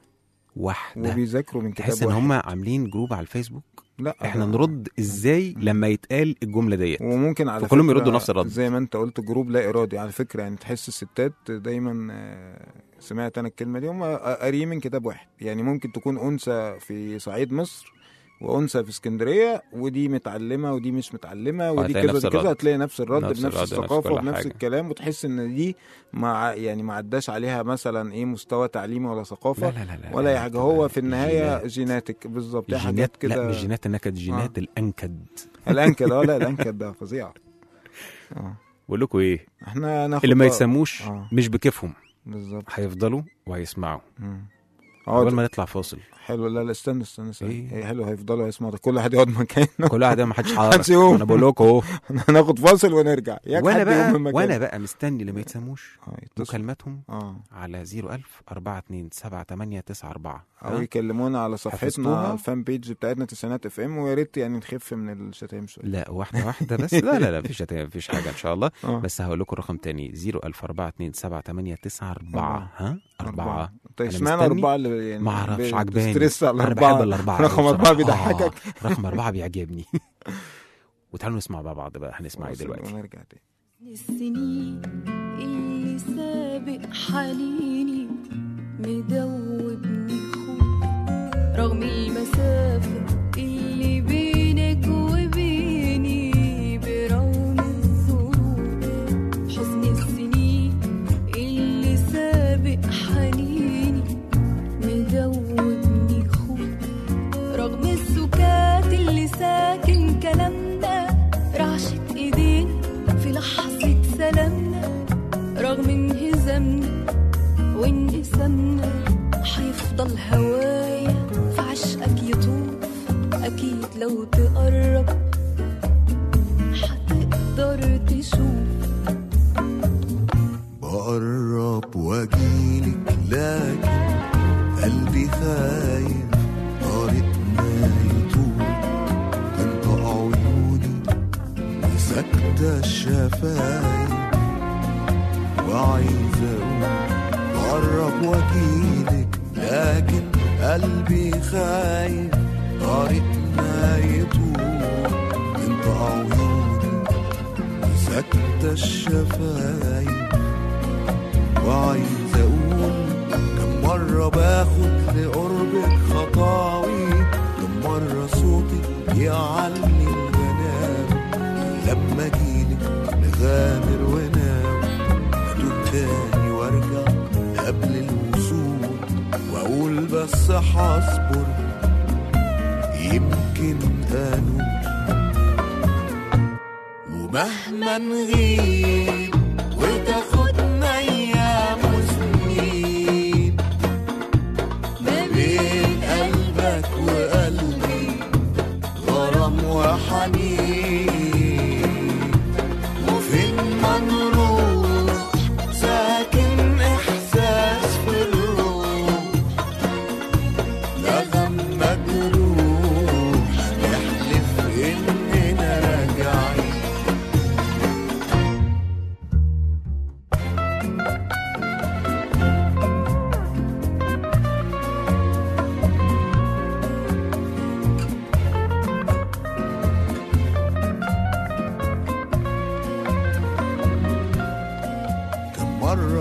واحده وبيذاكروا من كتاب تحس ان واحد. هم عاملين جروب على الفيسبوك لا احنا ده- نرد ازاي لما يتقال الجمله ديت وممكن على فكلهم فكرة يردوا نفس الرد. زي ما انت قلت جروب لا ارادي على فكره يعني تحس الستات دايما آه، سمعت انا الكلمه دي هم قاريين من كتاب واحد يعني ممكن تكون انثى في صعيد مصر وانثى في اسكندريه ودي متعلمه ودي مش متعلمه ودي وهتلاقي كذا نفس ودي كذا الرد. هتلاقي نفس الرد نفس بنفس الرد، نفس الثقافه كل وبنفس حاجة. الكلام وتحس ان دي مع يعني ما عداش عليها مثلا ايه مستوى تعليمي ولا لا ثقافه لا لا, لا ولا اي حاجه هو في النهايه جينات. جيناتك بالظبط دي حاجات جينات لا كده مش جينات النكد جينات الانكد الانكد اه لا الانكد ده فظيع اه بقول لكم ايه احنا ناخد اللي ما بقى- يتسموش آه. مش بكيفهم بالظبط هيفضلوا وهيسمعوا مم. اول اه ما نطلع فاصل حلو لا لا استنى استنى استنى إيه؟ ايه حلو هيفضلوا يسمعوا ده كل واحد يقعد مكانه كل واحد ما حدش محدش حاضر يقوم. انا بقول لكم اهو هناخد فاصل ونرجع ياك وانا حد يقوم بقى من مكانه. وانا بقى مستني اللي ما يتسموش اه يتصل. مكالماتهم اه على 01000 427 او يكلمونا على صفحتنا حفظتوها؟ الفان بيج بتاعتنا تسعينات اف ام ويا ريت يعني نخف من الشتايم شويه لا واحده واحده بس لا لا لا مفيش مفيش حاجه ان شاء الله اه بس هقول لكم رقم تاني 010427894 ها أربعة انت أنا اشمعنى مستني؟ اربعه اللي يعني ما اعرفش ب- عجباني بتسترس على انا الاربعه بحب الاربعه رقم أوي اربعه بصراحة. بيضحكك آه، رقم اربعه بيعجبني وتعالوا نسمع مع بعض بقى هنسمع ايه فاصل دلوقتي ونرجع تاني السنين اللي سابق حنيني مدوبني خوف رغم المسافة اللي بينك وبيني برغم الظروف حزن السنين اللي سابق حنيني مدوبني خوف رغم السكات اللي ساكن كلامنا رعشة ايدينا في لحظة سلامنا رغم انهزامنا وانقسامنا هيفضل هوايا في عشقك يطوف أكيد لو تقرب هتقدر تشوف بقرب واجيلك لكن قلبي خايف طريقنا يطول تنطق عيوني ساكتة الشفايف وعايز اقول بقرب واجيلك لكن قلبي خايف طريقنا يطول تنطق عيوني ساكتة الشفايف وعايز اقول كم مرة باخد لقربك خطاوي كم مرة صوتك يعلي الغنام لما اجيلك نغامر ونام اتوب تاني وارجع قبل الوصول واقول بس هصبر يمكن انوب ومهما نغيب وتاخدنا ايام وسنين ما بين قلبك وقلبي غرام وحنين وفين ما نروح ساكن احساس في الروح نغم مجروح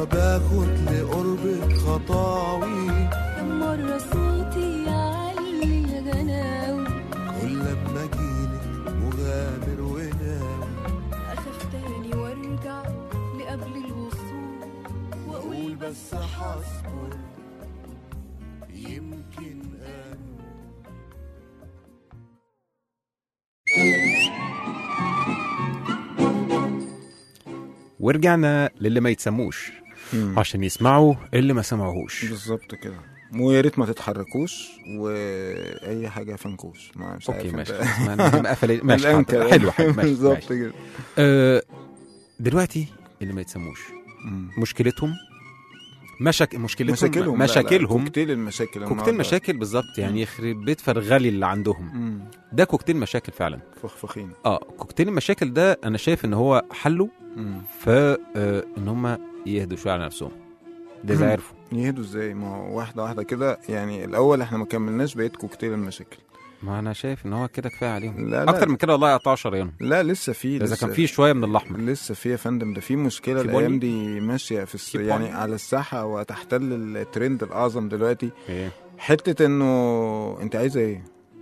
باخد لقربك خطاوي كم مرة صوتي يعلي الغناوي كل لما اجيلك مغامر وناوي أخاف تاني وارجع لقبل الوصول وأقول قول بس حصبر يمكن أنا ورجعنا للي ما يتسموش مم. عشان يسمعوا اللي ما سمعوهوش بالظبط كده ويا ريت ما تتحركوش واي حاجه فنكوش ما مش اوكي عارف ماشي انت- خلاص، ما نبقى قفل- ماشي الآن كده. حاضر. حلو حلو ماشي بالظبط ماشي. كده آه، دلوقتي اللي ما يتسموش مم. مشكلتهم مشاك مشكلتهم مشاكلهم لا، لا، مشاكلهم كوكتيل المشاكل كوكتيل النهاردة. مشاكل بالظبط يعني يخرب بيت فرغلي اللي عندهم مم. ده كوكتيل مشاكل فعلا فخفخين اه كوكتيل المشاكل ده انا شايف ان هو حله مم. ف آه، ان هم يهدوا شويه على نفسهم ده اذا مم. عرفوا يهدوا ازاي ما هو واحده واحده كده يعني الاول احنا ما كملناش بقيه كوكتيل المشاكل ما انا شايف ان هو كده كفايه عليهم لا لا اكتر من كده والله يقطعوا شرايينهم لا لسه في اذا لسه كان في شويه من الاحمر لسه في يا فندم ده في مشكله في الايام بني؟ دي ماشيه في الس... في يعني بني؟ على الساحه وتحتل الترند الاعظم دلوقتي ايه حته انه انت عايزه ايه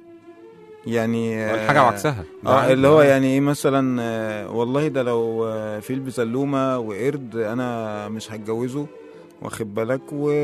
يعني آه، حاجه وعكسها ده اه عادي. اللي هو يعني ايه مثلا آه، والله ده لو آه، فيل بسلومه وقرد انا مش هتجوزه واخد بالك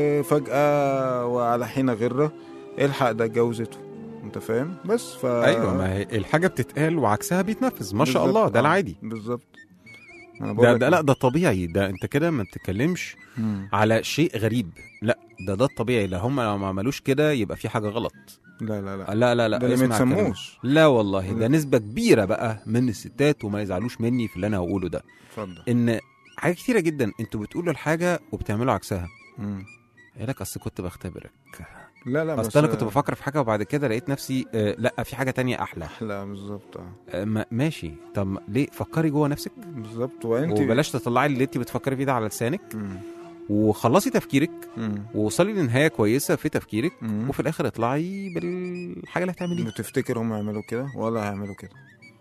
وفجاه وعلى حين غره الحق ده اتجوزته انت فاهم بس ف ايوه ما هي الحاجه بتتقال وعكسها بيتنفذ ما شاء بالظبط، الله ده آه، العادي بالظبط أنا ده, بقولك ده لا ده طبيعي ده انت كده ما بتتكلمش مم. على شيء غريب لا ده ده الطبيعي لا هم لو ما عملوش كده يبقى في حاجه غلط لا لا لا لا لا لا ده اللي ما اسمع كلامي. يتسموش لا والله ده لا. نسبه كبيره بقى من الستات وما يزعلوش مني في اللي انا هقوله ده اتفضل ان حاجات كتيره جدا انتوا بتقولوا الحاجه وبتعملوا عكسها مم. يقول لك اصل كنت بختبرك لا لا اصل انا كنت بفكر في حاجه وبعد كده لقيت نفسي آه لا في حاجه تانية احلى لا بالظبط اه آه ما- ماشي طب ما- ليه فكري جوه نفسك بالظبط وانت وبلاش تطلعي اللي انت بتفكري فيه ده على لسانك مم. وخلصي تفكيرك مم. ووصلي لنهايه كويسه في تفكيرك مم. وفي الاخر اطلعي بالحاجه اللي هتعمليها بتفتكر هم يعملوا كده ولا هيعملوا كده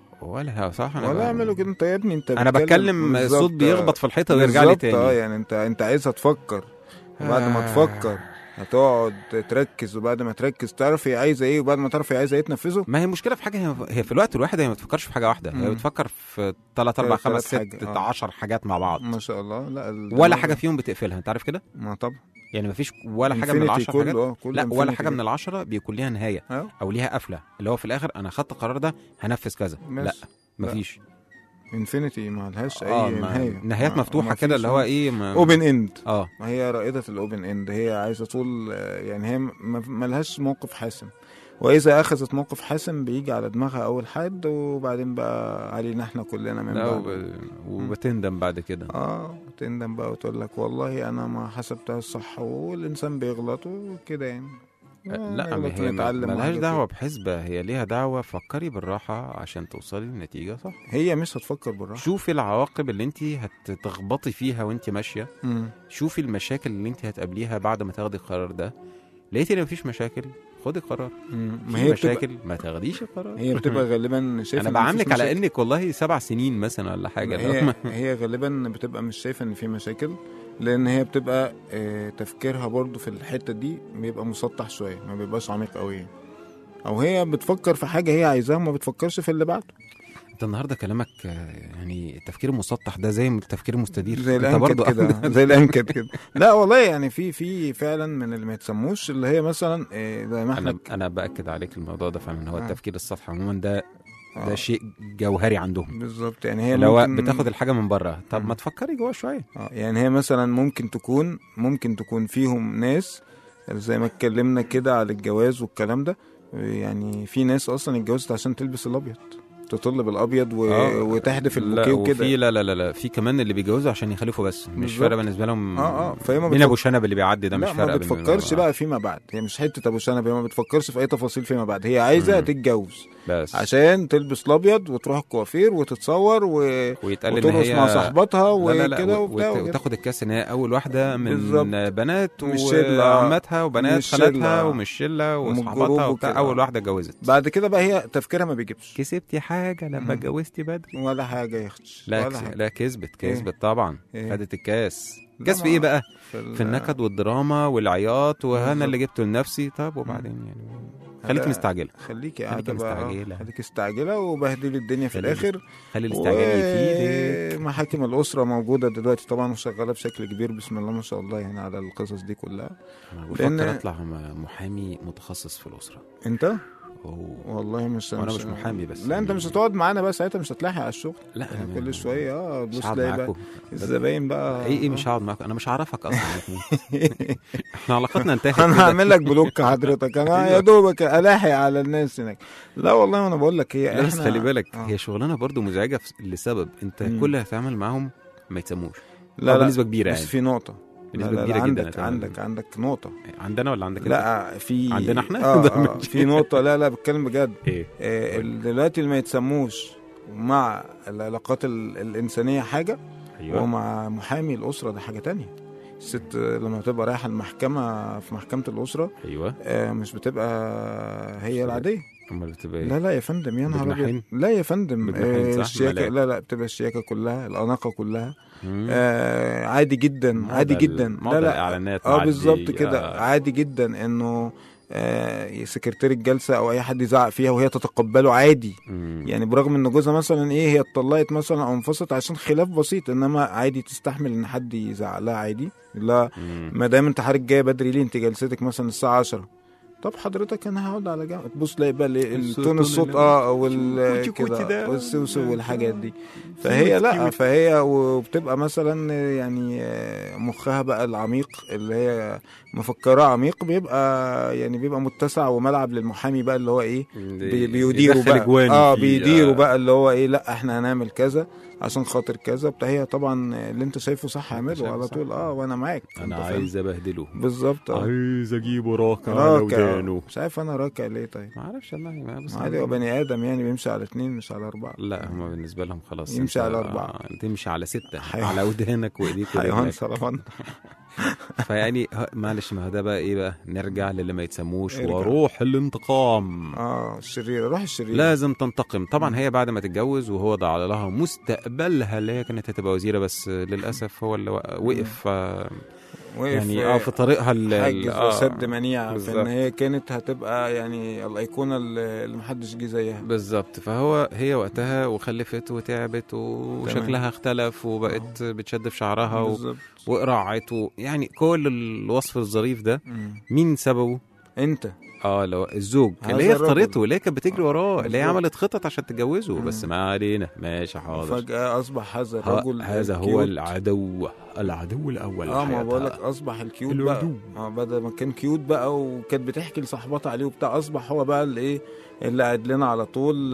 ولا ه- صح انا ولا ب- يعملوا كده انت يا ابني انت انا بتتكلم- بتكلم بالظبط، صوت بيخبط في الحيطه ويرجع لي بالظبط، اه تاني يعني انت انت عايزها تفكر وبعد ما آه. تفكر هتقعد تركز وبعد ما تركز تعرف هي عايزه ايه وبعد ما تعرف هي عايزه ايه تنفذه ما هي المشكله في حاجه هي- هي في الوقت الواحد هي ما بتفكرش في حاجه واحده هي مم. بتفكر في 3 4 تلات 5 6 حاجة، آه. 10 حاجات مع بعض ما شاء الله لا ال- ولا دماغ- حاجه فيهم بتقفلها انت عارف كده ما طبعا يعني ما فيش ولا حاجه من Infinity العشر كله، حاجات اه كله لا ولا Infinity حاجه من كده. العشرة بيكون ليها نهايه اه او ليها قفله اللي هو في الاخر انا خدت القرار ده هنفذ كذا لا بس. مفيش انفينيتي ما لهاش اه اي ما- نهايه نهايات ما- مفتوحه ما كده فيش- اللي هو ايه ما... اوبن اند اه ما هي رائدة الأوبن إند هي عايزة طول آه، يعني هي ما- ملهاش موقف حاسم وإذا أخذت موقف حاسم بيجي على دماغها أول حد وبعدين بقى علينا إحنا كلنا من لا بعد وب... وبتندم بعد كده اه تندم بقى وتقول لك والله أنا ما حسبتها الصح والإنسان بيغلط وكده يعني لا نغلط ما هي ما- ونتعلم ملهاش وحاجات دعوه كده. بحسبه هي ليها دعوه فكري بالراحه عشان توصلي لنتيجه صح هي مش هتفكر بالراحة شوفي العواقب اللي انت هتتخبطي فيها وانت ماشيه مم. شوفي المشاكل اللي انت هتقابليها بعد ما تاخدي القرار ده لقيتي ان مفيش مشاكل خدي قرار مم. في ما هي بتبقى مشاكل ما تاخديش القرار هي بتبقى غالبا شايفة انا إن مفيش بعاملك على مشاكل. انك والله سبع سنين مثلا ولا حاجه اللي هي هم- هي غالبا بتبقى مش شايفه ان في مشاكل لان هي بتبقى آه، تفكيرها برضو في الحته دي بيبقى مسطح شويه ما بيبقاش عميق قوي او هي بتفكر في حاجه هي عايزاها وما بتفكرش في اللي بعده انت النهارده كلامك آه، يعني التفكير المسطح ده زي التفكير المستدير زي انت الانكد برضه كده زي الانكد كده لا والله يعني في في فعلا من اللي ما يتسموش اللي هي مثلا آه، زي ما انا احنا انا باكد عليك الموضوع ده فعلا هو آه. التفكير السطحي عموما ده ده آه، شيء جوهري عندهم بالظبط يعني هي اللي هو ممكن- بتاخد الحاجه من بره طب مم. ما تفكري جوه شويه اه يعني هي مثلا ممكن تكون ممكن تكون فيهم ناس زي ما اتكلمنا كده على الجواز والكلام ده يعني في ناس اصلا اتجوزت عشان تلبس الابيض تطل بالابيض و... آه. وتحدف لا البوكيه وفي وكده لا لا لا لا في كمان اللي بيجوزوا عشان يخلفوا بس مش بالظبط. فارقه بالنسبه لهم اه اه فهي ما مين بتفك- ابو شنب اللي بيعدي ده مش لا فارقه ما بتفكرش بالنسبة- بقى فيما بعد هي مش حته ابو شنب هي ما بتفكرش في اي تفاصيل فيما بعد هي عايزه مم. تتجوز بس عشان تلبس الابيض وتروح الكوافير وتتصور و... ويتقال ان وترقص هي مع صاحبتها لا لا لا وكده و- وبتاع وت- وكده. وتاخد الكاس ان هي اول واحده من بالظبط. بنات مش شلة. وعماتها وبنات مش خالاتها شلة. ومش شله ومن وصحباتها الجروب وبتاع وكده. اول واحده اتجوزت بعد كده بقى هي تفكيرها ما بيجيبش كسبتي حاجه لما مم. اتجوزتي بدري ولا حاجه يا اختي لا ولا كس... حاجة. لا كسبت إيه؟ كسبت طبعا إيه؟ خدت الكاس لا كاس في ما- ايه بقى ال- في النكد والدراما والعياط وانا بالظبط. اللي جبته لنفسي طب وبعدين يعني خليكي لا. مستعجله خليكي قاعده بقى مستعجلة. آه، خليكي مستعجله وبهدلي الدنيا في خليكي الاخر خلي الاستعجال يفيدك ومحاكم الاسره موجوده دلوقتي طبعا وشغاله بشكل كبير بسم الله ما شاء الله يعني على القصص دي كلها أنا لأن- بفكر اطلع م- محامي متخصص في الاسره انت أوه. والله مش وأنا مش محامي بس. لا انت مش هتقعد معانا بقى ساعتها مش هتلاحق على الشغل لا يعني أنا- كل شويه اه مش بص هقعد تلاقي بقى معاكم الزباين بقى ايه ايه مش هقعد معاكم انا مش هعرفك اصلا يا محمود. احنا علاقتنا انتهت انا كده. هعمل لك بلوك حضرتك انا يا دوبك الاحق على الناس هناك لا والله انا بقول لك هي لا بس احنا خلي بالك آه. هي شغلانه برضو مزعجه في- لسبب انت مم. كل اللي هتعمل معاهم ما يتسموش لا أو لا بنسبه كبيره بس يعني في نقطه بنسبة لا لا كبيرة لا جدا عندك هتعمل. عندك عندك نقطه عندنا ولا عندك انت؟ لا في عندنا احنا؟ آه ده آه مش- في نقطه لا لا بتكلم بجد ايه آه ال- دلوقتي اللي ما يتسموش مع العلاقات ال- الانسانيه حاجه ايوه ومع محامي الاسره ده حاجه تانية الست لما بتبقى رايحه المحكمه في محكمه الاسره ايوه آه مش بتبقى هي العاديه امال بتبقى ايه؟ لا لا يا فندم يا نهار بجناحين؟ ابيض لا يا فندم بجناحين آه صح؟ الشياكه ملاك. لا لا بتبقى الشياكه كلها الاناقه كلها مم. آه عادي جدا موضة عادي ال- جدا موضة لا لا الاعلانات اه معدي، بالظبط كده آه. عادي جدا انه آه سكرتير الجلسه او اي حد يزعق فيها وهي تتقبله عادي مم. يعني برغم ان جوزها مثلا ايه هي اتطلقت مثلا او انفصلت عشان خلاف بسيط انما عادي تستحمل ان حد يزعق لها عادي لا مم. ما دام انت حضرتك جايه بدري ليه انت جلستك مثلا الساعه 10 طب حضرتك انا هقعد على جنب تبص تلاقي بقى ال- الصوت التون الصوت اللي- اه وال كوتي كوتي كده ده. والسوسو والحاجات دي فهي لا فهي وبتبقى مثلا يعني آه، مخها بقى العميق اللي هي مفكراه عميق بيبقى يعني بيبقى متسع وملعب للمحامي بقى اللي هو ايه بي- بيديروا يدخل بقى أجوان اه فيه، بيديروا آه. بقى اللي هو ايه لا احنا هنعمل كذا عشان خاطر كذا بتاع هي طبعا اللي انت شايفه صح اعمله شايفه على صح. طول اه وانا معاك انا أنت فاهم؟ عايز ابهدله بالظبط آه. عايز اجيبه راكع على راكع ودانه مش عارف انا راكع ليه طيب ما اعرفش والله ما بص عادي هو بني ادم يعني بيمشي على اتنين مش على اربعه لا هم بالنسبه لهم خلاص يمشي أنت- على أربعة. آه، تمشي على ستة حيوان. على ودانك وايديك حيوان ورجلك سرطان فيعني ه- معلش ما هو ده بقى ايه بقى نرجع للي ما يتسموش ارجع. وروح الانتقام اه الشرير روح الشرير لازم تنتقم طبعا هي بعد ما تتجوز وهو ضاع لها مستقبلها اللي هي كانت هتبقى وزيره بس للاسف هو اللي وق- وقف آه، وقف يعني اه في طريقها ال- ال- حاجز آه، وسد منيع في بالظبط. ان هي كانت هتبقى يعني الايقونه اللي اللي محدش جه زيها بالظبط فهو هي وقتها وخلفت وتعبت وشكلها اختلف وبقت بتشد في شعرها و... بالظبط وقرعت و... يعني كل الوصف الظريف ده مم. مين سببه؟ انت اه لو الزوج هذا اللي هي الرجل. اختارته اللي هي كانت بتجري وراه اللي هي بالظبط. عملت خطط عشان تتجوزه بس مم. ما علينا ماشي حاضر فجاه اصبح هذا ها- الرجل هذا هو الكيوت. العدو العدو الاول اه ما لحياتها. بقول لك اصبح الكيوت بقى العدو. اه بدل ما كان كيوت بقى وكانت بتحكي لصاحباتها عليه وبتاع اصبح هو بقى الايه اللي قاعد لنا على طول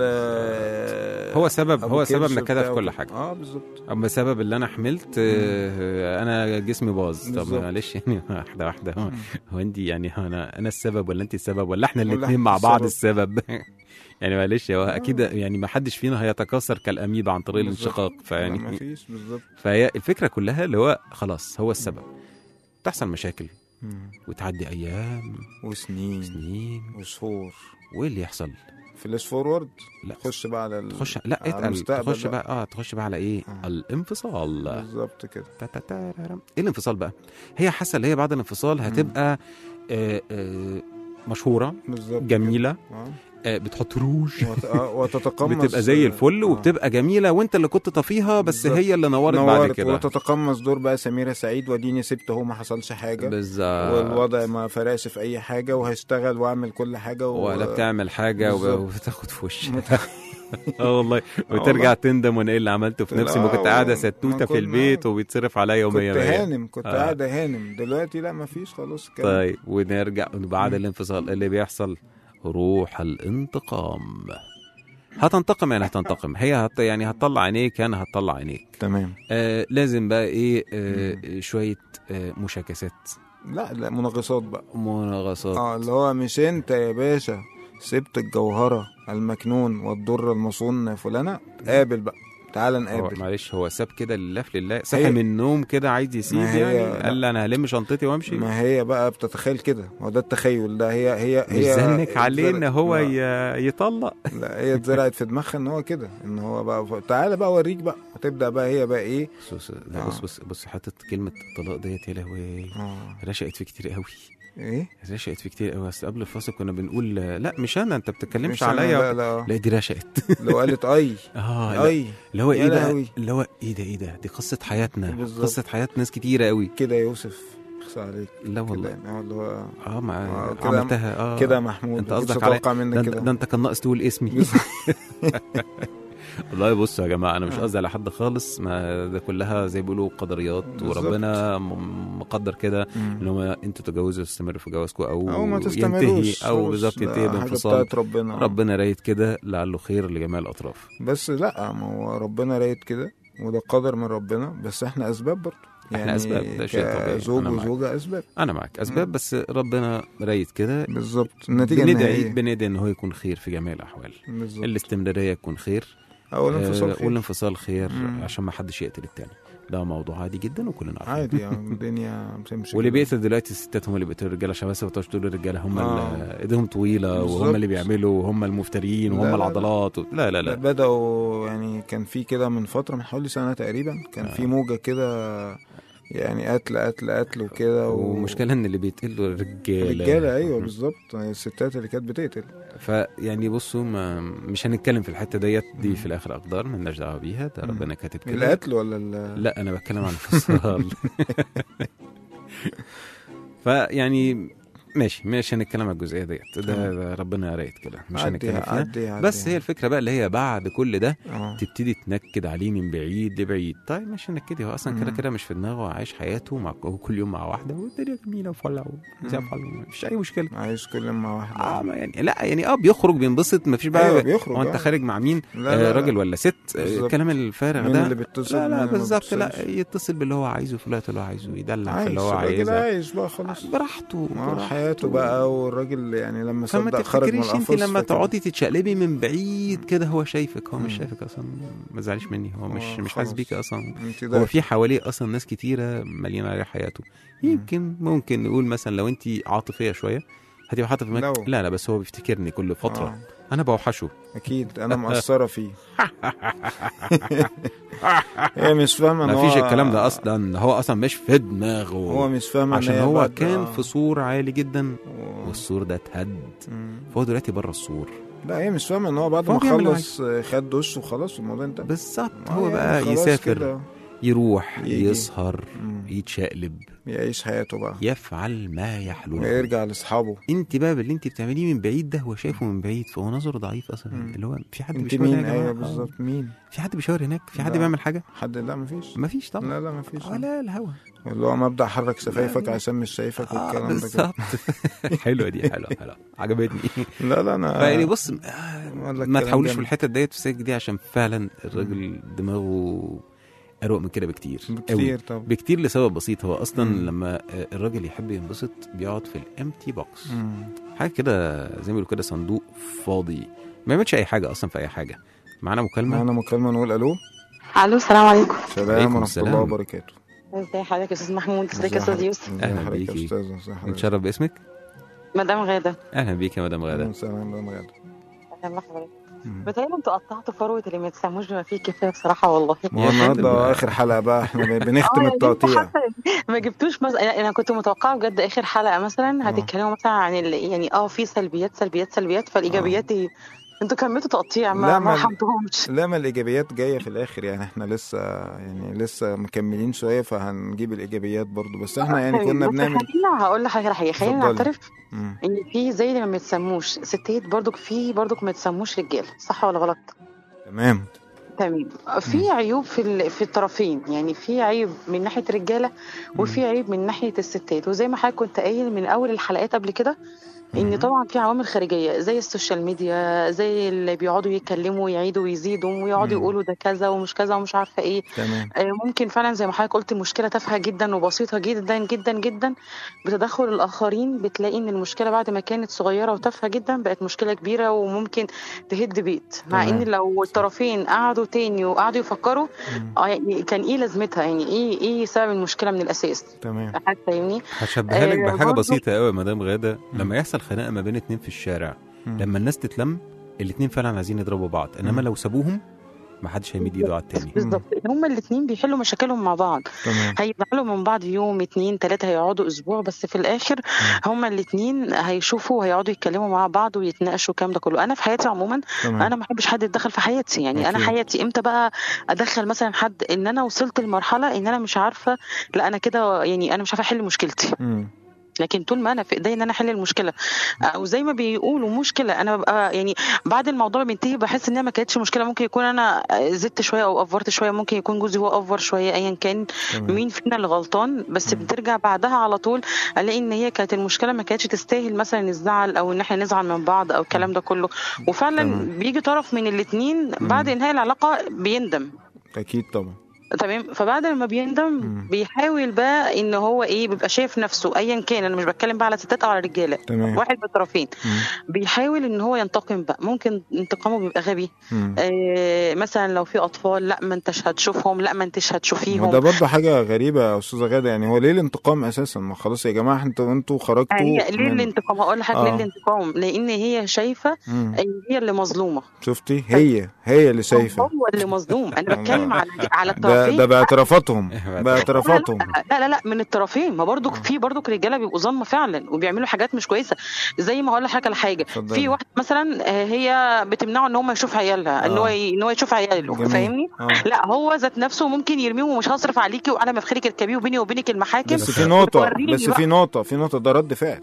آه هو سبب أبو هو سبب كرش نكدها في وبتاع كل و- حاجه اه بالظبط اما سبب اللي انا حملت آه، انا جسمي باظ طب بالظبط. معلش يعني واحده واحده هو- هو انت يعني هو انا انا السبب ولا انت السبب ولا احنا ولا الاثنين إحنا مع بعض السبب. السبب يعني معلش هو اكيد يعني ما حدش فينا هيتكاثر كالاميبا عن طريق بالظبط. الانشقاق لا فيعني مفيش بالظبط فهي الفكره كلها اللي هو خلاص هو السبب تحصل مشاكل مم. وتعدي ايام وسنين سنين وشهور وايه اللي يحصل فلاش فورورد لا خش بقى على ال... تخش لا على اتقل المستقبل تخش بقى اه تخش بقى على ايه آه. الانفصال بالظبط كده تاتاتارارم. ايه الانفصال بقى هي حاسه اللي هي بعد الانفصال هتبقى آه آه مشهوره بالظبط جميله كده. آه. آه بتحط روج وت... آه، وتتقمص بتبقى زي الفل آه. وبتبقى جميله وانت اللي كنت طفيها بس بالظبط. هي اللي نورت, بعد نورت كده وتتقمص دور بقى سميرة سعيد وديني سبت هو ما حصلش حاجة بالظبط والوضع ما فرقش في أي حاجة وهشتغل وأعمل كل حاجة و... ولا بتعمل حاجه وب- بالظبط. وبتاخد في وشها مت- اه والله وترجع تندم وانا ايه اللي عملته في نفسي ما لا، كنت قاعده ما ستوته في كنا- البيت وبيتصرف عليا ومية كنت مية هانم كنت آه. قاعدة هانم دلوقتي لا ما فيش خلاص كده طيب ونرجع بعد الانفصال إيه اللي بيحصل روح الانتقام هتنتقم يعني هتنتقم هي هت يعني هتطلع عينيك انا هتطلع عينيك تمام آه لازم بقى ايه آه شويه آه مشاكسات لا لا منغصات بقى مناغصات اه اللي هو مش انت يا باشا سبت الجوهرة المكنون والضر المصون فلانة قابل بقى تعال هو نقابل معلش هو ساب كده لله في لله صحي هي- من النوم كده عايز يسيب ما هي- يعني قال لي انا هلم شنطتي وامشي ما هي بقى بتتخيل كده هو ده التخيل ده هي هي مش هي زنك عليه ان اتزرعت- هو لا. ي- يطلق لا هي اتزرعت في دماغها ان هو كده ان هو بقى ف- تعالى بقى اوريك بقى وتبدا بقى هي بقى ايه بص بص لا آه. بص بص بص حته كلمه الطلاق ديت يا لهوي اه رشقت في كتير قوي ايه رشقت في كتير قوي اصل قبل الفاصل كنا بنقول لا مش انا انت بتتكلمش مش أنا، عليا لا لا لا دي رشقت لو قالت اي اه لا. اي اللي هو يا ايه بقى لهوي. اللي هو ايه ده ايه ده دي قصه حياتنا بالظبط. قصه حياه ناس كتيره قوي كده يا يوسف اخصى عليك لا كده والله يعني هو اللي هو اه ما آه، كده- عملتها اه كده يا محمود انت ما كنتش قصدك على اتوقع ده, منك انت- كده ده انت كان ناقص تقول اسمي والله بصوا يا جماعه انا مش آه. قصدي على حد خالص ما ده كلها زي بيقولوا قدريات بالظبط. وربنا م- مقدر كده مم. ان هم انتوا تتجوزوا تستمروا في جوازكم او, او ما ينتهي تستمروش او خلاص، بالظبط ده ينتهي حاجه بانفصال بتاعت ربنا ربنا رايد كده لعله خير لجميع الاطراف بس لا ما هو ربنا رايد كده وده قدر من ربنا بس احنا اسباب برضه إحنا أسباب، ده شيء طبيعي. كزوج أنا معاك. وزوجة اسباب انا معاك اسباب مم. بس ربنا رايد كده بالظبط النتيجة بندعي النهائية بندعي ان هو يكون خير في جميع الاحوال بالظبط الاستمراريه تكون خير او الانفصال آه، خير والانفصال خير مم. عشان ما حدش يقتل التاني ده موضوع عادي جدا وكلنا عارفين عادي يعني الدنيا بتمشي واللي كده. بيقتل دلوقتي الستات هم اللي بيقتلوا الرجاله عشان بس ما تقعدوش تقولوا الرجاله هم آه. اللي ايديهم طويله بالظبط. وهم اللي بيعملوا وهم المفترين لا، وهم لا، لا. العضلات و... لا لا لا بدأوا يعني كان في كده من فترة من حوالي سنة تقريبا كان آه. في موجة كده يعني قتل قتل قتل وكده و- ومشكلة ان اللي بيتقلوا الرجاله رجالة ايوه بالظبط الستات اللي كانت بتقتل فيعني بصوا ما مش هنتكلم في الحته ديت دي في الاخر اقدار مالناش دعوه بيها ده مم. ربنا كاتب كده القتل ولا ال- لا انا بتكلم عن الانفصال فيعني ماشي مش هنتكلم عن الجزئيه ديت ده, ده ربنا رايد كده مش عدي هنتكلم فيها عدي عدي بس هي الفكره بقى اللي هي بعد كل ده اه تبتدي تنكد عليه من بعيد لبعيد طيب مش نكدي هو اصلا كده مم. كده مش في دماغه عايش حياته مع هو كل يوم مع واحده والدنيا جميله وفله وزي مم. الفل مفيش اي مشكله عايش كل مع واحدة اه ما يعني لا يعني اه بيخرج بينبسط مفيش بقى ايوه بيخرج هو انت آه. خارج مع مين لا، آه لا، لا. راجل ولا ست آه، بالظبط. الكلام الفارغ مين ده اللي بيتصل لا مين لا اللي ما بالظبط لا بيتصلش؟ يتصل باللي هو عايزه في الوقت اللي هو عايزه يدلع في عايش اللي هو الراجل عايزه عايش بقى خلاص براحته مع براحته. حياته بقى والراجل يعني لما فما صدق خرج من تفتكريش انت القفص لما فكده. تقعدي تتشقلبي من بعيد كده هو شايفك هو مش مم. شايفك اصلا ما تزعليش مني هو مش هو مش حاسس خلاص. بيكي اصلا انت هو ده في حواليه اصلا ناس كتيره مالين عليه حياته يمكن ممكن نقول مثلا لو انت عاطفيه شويه هتبقى حاطه في دماغك لو. لا لا بس هو بيفتكرني كل فتره آه. انا بوحشه اكيد انا مقصره فيه هي مش فاهمه ان ما هو فيش الكلام ده اصلا هو اصلا مش في دماغه هو مش فاهمه إن عشان هي هو بعد- كان آه. في سور عالي جدا و- والسور ده اتهد مم. فهو دلوقتي بره السور لا هي مش فاهمه ان هو بعد فهو ما بيعمل خلص آه، خد دش وخلاص الموضوع انتهى بالظبط آه، هو يعني بقى خلاص يسافر كده. يروح يجي. يسهر مم. يتشقلب يعيش حياته بقى يفعل ما يحلو له ويرجع لاصحابه انت بقى باللي انت بتعمليه من بعيد ده هو شايفه من بعيد فهو نظره ضعيف اصلا مم. اللي هو في حد انت بيشاور هنا مين يا جماعة؟ ايوه آه. بالظبط مين في حد بيشاور هناك في حد لا. بيعمل حاجه حد لا مفيش مفيش طبعا لا لا مفيش ولا الهوا اللي هو مبدأ حرك شفايفك لا. عشان مش شايفك آه والكلام ده كده بالظبط حلوه دي حلوه حلوه عجبتني لا لا انا فيعني بص أقول لك ما كلام تحاولوش في جامد. الحته ديت في السكه دي عشان فعلا الراجل دماغه اروق من كده بكتير قوي. كتير طب بكتير لسبب بسيط هو اصلا مم. لما آه، الراجل يحب ينبسط بيقعد في الامتي بوكس مم. حاجه كده زي ما بيقولوا كده صندوق فاضي ما يعملش اي حاجه اصلا في اي حاجه معانا مكالمه معانا مكالمة نقول الو الو السلام عليكم سلام عليكم ورحمة السلام. الله وبركاته ازي حضرتك يا استاذ محمود ازيك يا ازي استاذ حضرتك؟ يوسف ازي أهلا حضرتك يا بيكي. استاذ ازي حضرتك نتشرف باسمك مدام غاده اهلا بيك يا مدام غاده أهلا وسهلا مدام غادة اهلا بحضرتك مم. بتهيألي انتوا قطعتوا فروه اللي ما تسموش بما فيه كفايه بصراحه والله ما هو يا فندم. النهارده اخر حلقة بقى احنا بنختم آه، يعني انتوا التقطيع حتى ما جبتوش مثلا انا أنا كنت متوقعه بجد اخر حلقه مثلا هتتكلموا مثلا عن ال... يعني اه في سلبيات سلبيات سلبيات فالايجابيات ايه انتوا كملتوا تقطيع لا، ما ما- ما رحمتهمش لا ما الايجابيات جاية في الاخر يعني احنا لسه يعني لسه مكملين شوية فهنجيب الايجابيات برضو بس احنا يعني كنا بس بنعمل خلينا هقول لحضرتك على حاجه خلينا اتفضلي. نعترف مم. ان في زي اللي ما بيتسموش ستات برضك في برضك ما يتسموش رجال صح ولا غلط؟ تمام تمام في عيوب في ال- في الطرفين يعني في عيب من ناحيه الرجاله وفي عيب من ناحيه الستات وزي ما حضرتك كنت قايل من اول الحلقات قبل كده ان مم. طبعا في عوامل خارجيه زي السوشيال ميديا زي اللي بيقعدوا يتكلموا ويعيدوا ويزيدوا ويقعدوا مم. يقولوا ده كذا ومش كذا ومش عارفه ايه تمام آه، ممكن فعلا زي ما حضرتك قلت المشكله تافهه جدا وبسيطه جدا جدا جدا بتدخل الاخرين بتلاقي ان المشكله بعد ما كانت صغيره وتافهه جدا بقت مشكله كبيره وممكن تهد بيت مع تمام. ان لو الطرفين قعدوا تاني وقعدوا يفكروا مم. اه يعني كان ايه لازمتها يعني ايه ايه سبب المشكله من الاساس تمام حد فاهمني هشبهها لك آه، بحاجه برضو- بسيطه قوي يا مدام غاده مم. لما يحصل خناقه ما بين اتنين في الشارع مم. لما الناس تتلم الاتنين فعلا عايزين يضربوا بعض انما مم. لو سابوهم محدش هيمد ايده على التاني بالظبط هما الاثنين بيحلوا مشاكلهم مع بعض تمام هيزعلوا من بعض يوم اتنين تلاتة هيقعدوا اسبوع بس في الاخر هما الاتنين هيشوفوا وهيقعدوا يتكلموا مع بعض ويتناقشوا الكلام ده كله انا في حياتي عموما تمام انا ما بحبش حد يتدخل في حياتي يعني انا أكيد. حياتي امتى بقى ادخل مثلا حد ان انا وصلت لمرحله ان انا مش عارفه لا انا كده يعني انا مش عارفه احل مشكلتي مم. لكن طول ما انا في ايدي ان انا احل المشكله او زي ما بيقولوا مشكله انا ببقى يعني بعد الموضوع بينتهي بحس ان هي ما كانتش مشكله ممكن يكون انا زدت شويه او افورت شويه ممكن يكون جوزي هو افور شويه ايا كان تمام مين فينا اللي غلطان بس مم. بترجع بعدها على طول الاقي ان هي كانت المشكله ما كانتش تستاهل مثلا الزعل او ان احنا نزعل من بعض او الكلام ده كله وفعلا تمام. بيجي طرف من الاثنين بعد انهاء العلاقه بيندم اكيد طبعا تمام فبعد لما بيندم مم. بيحاول بقى ان هو ايه بيبقى شايف نفسه ايا كان انا مش بتكلم بقى على ستات او على رجاله تمام واحد من الطرفين مم. بيحاول ان هو ينتقم بقى ممكن انتقامه بيبقى غبي مم. آه مثلا لو في اطفال لا ما انتش هتشوفهم لا ما انتش هتشوفيهم وده برضه حاجة غريبة يا أستاذة غادة يعني هو ليه الانتقام أساسا؟ ما خلاص يا جماعة انتوا انتوا خرجتوا يعني هي ليه من- الانتقام هقول لحضرتك ليه آه. الانتقام لان هي شايفه مم. ان هي اللي مظلومه شفتي هي هي اللي شايفة هو اللي مظلوم انا بتكلم على على ده الطرفين ده باعترافاتهم باعترافاتهم. باعترافاتهم لا لا لا من الطرفين ما برضو في برضو رجاله بيبقوا ظالمه فعلا وبيعملوا حاجات مش كويسه زي ما هقول لحضرتك على حاجه اتفضلي. في واحد مثلا آه، هي بتمنعه ان هو ما يشوف عيالها ان آه. هو ي- ان هو يشوف عياله جميل. فاهمني آه. لا هو ذات نفسه ممكن يرميهم ومش هصرف عليكي وعلى مفخرك اركبيه وبيني وبينك المحاكم بس في نقطة وتوريني بس بقى. في نقطة في نقطة ده رد فعل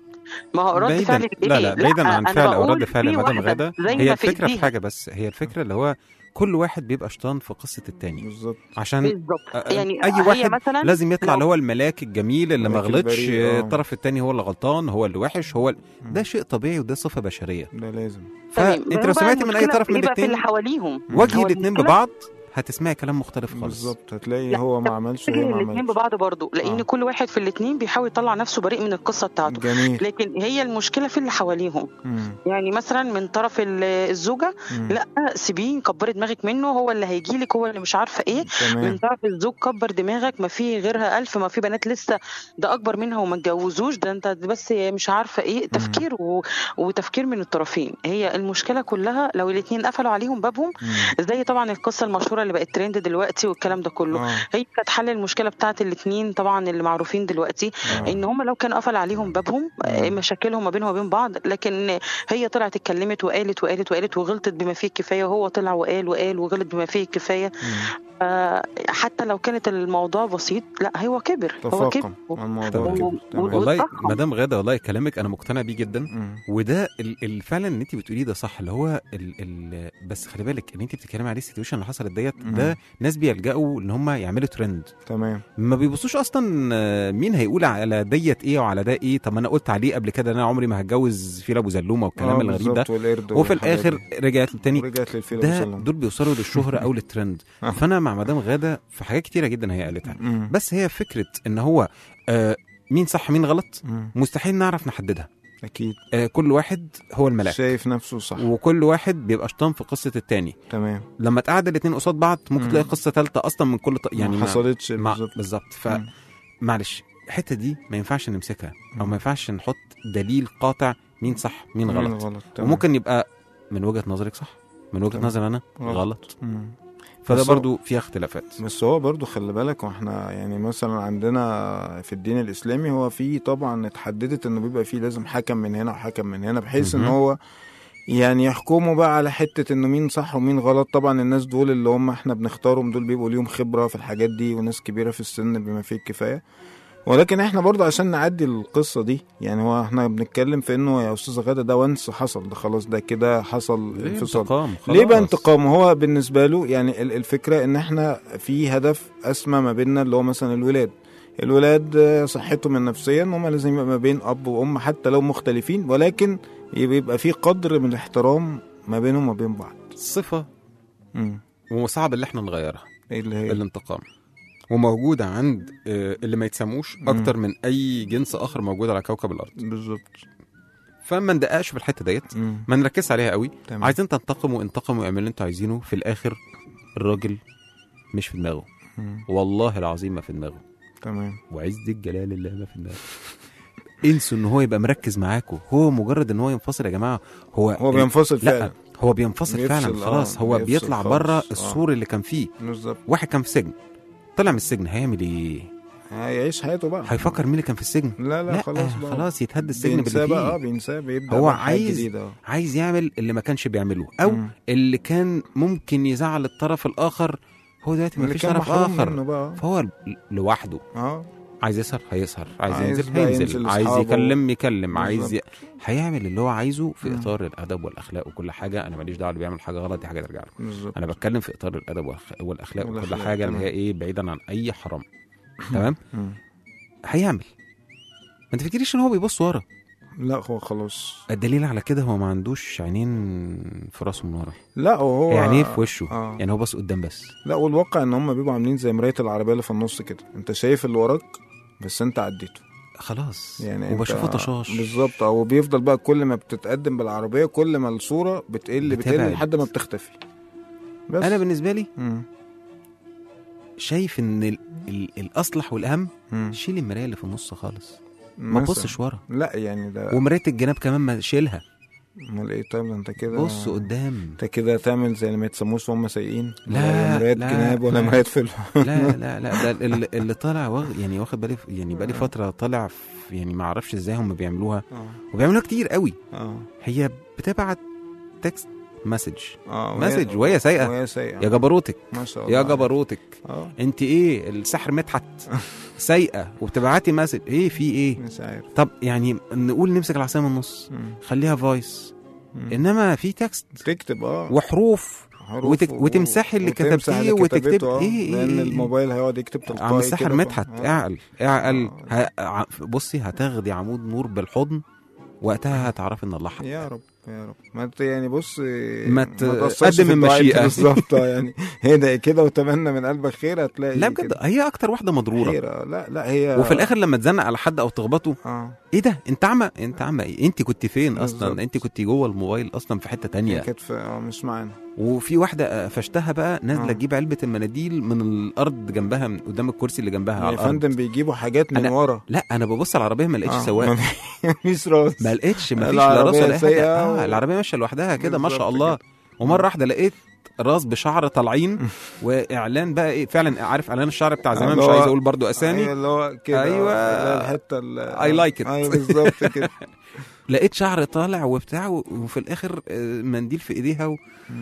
ما هو رد بعيدا فعل لا إيه؟ لا بعيدا عن أنا فعل او بقول رد فعل يا في مدام واحدة غاده زي هي ما في الفكره في إيديها. حاجه بس هي الفكره اللي هو كل واحد بيبقى شيطان في قصه التاني بالظبط عشان بالظبط آه، يعني اي هي واحد مثلا لازم يطلع لو- اللي هو الملاك الجميل اللي ما الملاك غلطش البريء، آه. الطرف التاني هو اللي غلطان هو اللي وحش هو ال- ده مم. شيء طبيعي وده صفه بشريه ده لازم تمام. فانت لو بقى سمعتي من اي المشكلة طرف من بيبقى في اللي الاثنين حواليهم وجهي هو الاثنين المشكلة ببعض هتسمعي كلام مختلف خالص بالظبط هتلاقي لا، هو ما عملش وهي فكرة ما الاثنين عملتش ببعض برضو لان آه. كل واحد في الاثنين بيحاول يطلع نفسه بريء من القصه بتاعته جميل لكن هي المشكله في اللي حواليهم مم. يعني مثلا من طرف ال- الزوجه مم. لا سيبيه كبري دماغك منه هو اللي هيجي لك هو اللي مش عارفه ايه من تمام طرف الزوج كبر دماغك ما في غيرها ألف ما في بنات لسه ده أكبر منها وما اتجوزوش ده أنت بس مش عارفة إيه تفكير و... وتفكير من الطرفين هي المشكلة كلها لو الاتنين قفلوا عليهم بابهم مم. زي طبعا القصة المشهورة اللي بقت ترند دلوقتي والكلام ده كله آه. هي كانت حل المشكلة بتاعت الاتنين طبعا اللي معروفين دلوقتي آه. ان هم لو كانوا قفل عليهم بابهم آه، مشاكلهم ما بينهم وبين بعض لكن هي طلعت اتكلمت وقالت وقالت وقالت وغلطت بما فيه الكفايه وهو طلع وقال وقال وغلط بما فيه الكفايه مم. آه، حتى لو كانت الموضوع بسيط لا هو كبر هو كبر تفاقم الموضوع و- كده و- تمام. والله واتضخم. مدام غاده والله كلامك انا مقتنع بيه جدا مم. وده ال- ال- فعلا ان انت بتقوليه ده صح اللي هو ال ال بس خلي بالك ان انت بتتكلمي عليه السيتويشن اللي حصلت ديت مم. ده ناس بيلجأوا ان هم يعملوا ترند تمام ما بيبصوش اصلا آه، مين هيقول على ديت ايه وعلى ده ايه طب ما انا قلت عليه قبل كده ان انا عمري ما هتجوز فيل ابو زلومه والكلام آه، الغريب ده بالظبط، والقرد وفي والحاجات الاخر دي. رجعت تاني ورجعت للفيل ده أبو سلمة. دول بيوصلوا للشهرة او للترند آه. فانا مع مدام غاده في حاجات كتيره جدا هي قالتها مم. بس هي فكره ان هو آه مين صح مين غلط مم. مستحيل نعرف نحددها اكيد آه كل واحد هو الملاك شايف نفسه صح وكل واحد بيبقى شطان في قصه التاني تمام لما تقعد الاتنين قصاد بعض ممكن مم. تلاقي قصه ثالثه اصلا من كل ط... يعني يعني ما حصلتش مع... بالظبط بالظبط مم. فمعلش الحته دي ما ينفعش نمسكها او مم. ما ينفعش نحط دليل قاطع مين صح مين غلط غلط تمام. وممكن يبقى من وجهه نظرك صح من وجهه تمام. نظري انا غلط. غلط مم. فده بس هو- برضو فيها اختلافات بس هو برضو خلي بالك واحنا يعني مثلا عندنا في الدين الاسلامي هو في طبعا اتحددت انه بيبقى فيه لازم حكم من هنا وحكم من هنا بحيث ان مهم. هو يعني يحكموا بقى على حتة انه مين صح ومين غلط طبعا الناس دول اللي هم احنا بنختارهم دول بيبقوا ليهم خبرة في الحاجات دي وناس كبيرة في السن بما فيه الكفاية ولكن احنا برضو عشان نعدي القصة دي يعني هو احنا بنتكلم في انه يا استاذة غادة ده وانس حصل ده خلاص ده كده حصل ليه انفصال انتقام ليه بقى خلاص. انتقام هو بالنسبه له يعني ال- الفكره ان احنا في هدف اسمى ما بيننا اللي هو مثلا الولاد الولاد آه، صحتهم النفسية ان هم لازم يبقى ما بين اب وام حتى لو مختلفين ولكن يبقى في قدر من الاحترام ما بينهم وما بين بعض صفه مم. وصعب اللي احنا نغيرها ايه اللي هي الانتقام وموجوده عند آه، اللي ما يتسموش مم. اكتر من اي جنس اخر موجود على كوكب الارض بالظبط فما ندققش في الحته ديت مم. ما نركز عليها قوي تمام. عايزين تنتقموا انتقموا واعملوا اللي انتوا عايزينه في الاخر الراجل مش في دماغه مم. والله العظيم ما في دماغه تمام وعز الجلال اللي ما في دماغه انسوا ان هو يبقى مركز معاكم هو مجرد ان هو ينفصل يا جماعه هو هو بينفصل لا فعلا هو بينفصل بيفصل، فعلا آه، خلاص هو بيفصل بيطلع خالص، بره آه. السور اللي كان فيه بالظبط واحد كان في سجن طلع من السجن هيعمل ايه هيعيش حياته بقى هيفكر مين اللي كان في السجن لا لا, خلاص بقى خلاص يتهد السجن بينساه باللي بقى اه فيه بينساه بيبدا هو بقى حياة عايز- جديدة آه. عايز يعمل اللي ما كانش بيعمله او مم. اللي كان ممكن يزعل الطرف الاخر هو دلوقتي ما اللي فيش كان طرف محروم اخر منه بقى فهو ل- لوحده اه عايز يسهر هيسهر عايز, عايز ينزل بقى هينزل ينزل عايز لأصحابه. يكلم يكلم عايز ي... بالظبط. هيعمل اللي هو عايزه في مم. اطار الادب والاخلاق وكل حاجه انا ماليش دعوه اللي بيعمل حاجه غلط دي حاجه ترجع له بالظبط انا بتكلم في اطار الادب والأخ- والاخلاق وكل والأخلاق، حاجه اللي تمام. هي ايه بعيدا عن اي حرام تمام مم. هيعمل ما تفكريش ان هو بيبص ورا لا هو خلاص الدليل على كده هو ما عندوش عينين في راسه من ورا لا وهو يعني ايه في وشه آه. يعني هو بص قدام بس لا والواقع ان هم بيبقوا عاملين زي مرايه العربيه اللي في النص كده انت شايف اللي وراك بس انت عديته خلاص يعني وبشوفه انت- طشاش بالظبط او بيفضل بقى كل ما بتتقدم بالعربيه كل ما الصوره بتقل بتقل بتبعد. لحد ما بتختفي بس انا بالنسبه لي مم. شايف ان ال... ال... الاصلح والاهم مم. شيل المرايه اللي في النص خالص ما مثلا. تبصش ورا لا يعني ده ومرايه الجناب كمان ما شيلها امال ايه طيب ده انت كده بص قدام انت كده تعمل زي اللي ما يتسموش وهم سايقين لا، ولا مرايه لا، جناب ولا لا. مرايه فيلم لا لا لا ده اللي, اللي طالع واخد يعني واخد بالي يعني بقالي فتره طالع في يعني ما اعرفش ازاي هم بيعملوها اه وبيعملوها كتير قوي اه هي بتبعت تكست مسج اه مسج وهي سايقه وهي سايقه يا جبروتك ما شاء الله يا عليك. جبروتك اه انت ايه السحر مدحت سايقه وبتبعتي مسج ايه في ايه مش عارف طب يعني نقول نمسك العصايه من النص مم. خليها فويس مم. انما في تكست تكتب اه وحروف حروف وتك- و- وتمسحي اللي وتمسح كتبتيه اللي وتكتب- كتبته، آه، إيه- إيه- لان إيه. الموبايل هيقعد يكتب تلقائي عم السحر كده، مدحت ف- آه. اعقل اعقل آه. ه- ع- بصي هتاخدي عمود نور بالحضن وقتها هتعرفي ان الله حق يا رب يا رب ما انت يعني بص ما ت- تأثرش قدم في الدعاء المشيئة. بالظبط آه، يعني هدى كده وتمنى من قلبك خير هتلاقي لا بجد كده هي اكتر واحده مضروره خير آه، لا لا هي وفي الاخر لما تزنق على حد او تخبطه اه ايه ده انت اعمى انت اعمى ايه انت كنت فين اصلا بالظبط. انت كنت جوه الموبايل اصلا في حته هي تانية كانت في- اه مش معانا وفي واحده قفشتها بقى نازله آه. تجيب علبه المناديل من الارض جنبها من قدام الكرسي اللي جنبها على يا الارض فندم بيجيبوا حاجات من أنا- ورا لا انا ببص على العربيه ما لقيتش آه، سواق ما- مفيش راس ما لقيتش ما فيش لا راس العربية ولا أي حاجه سايقة اه و- العربيه ماشيه لوحدها كده ما شاء بالظبط الله كده. ومره واحده لقيت راس بشعر طالعين واعلان بقى ايه فعلا عارف اعلان الشعر بتاع زمان اللي مش هو- عايز اقول برضو اسامي ايوه اللي هو كده أيوة. اللي هو الحته ال- I like it. ايوه بالظبط كده لقيت شعر طالع وبتاع و- وفي الاخر آه، منديل في ايديها و...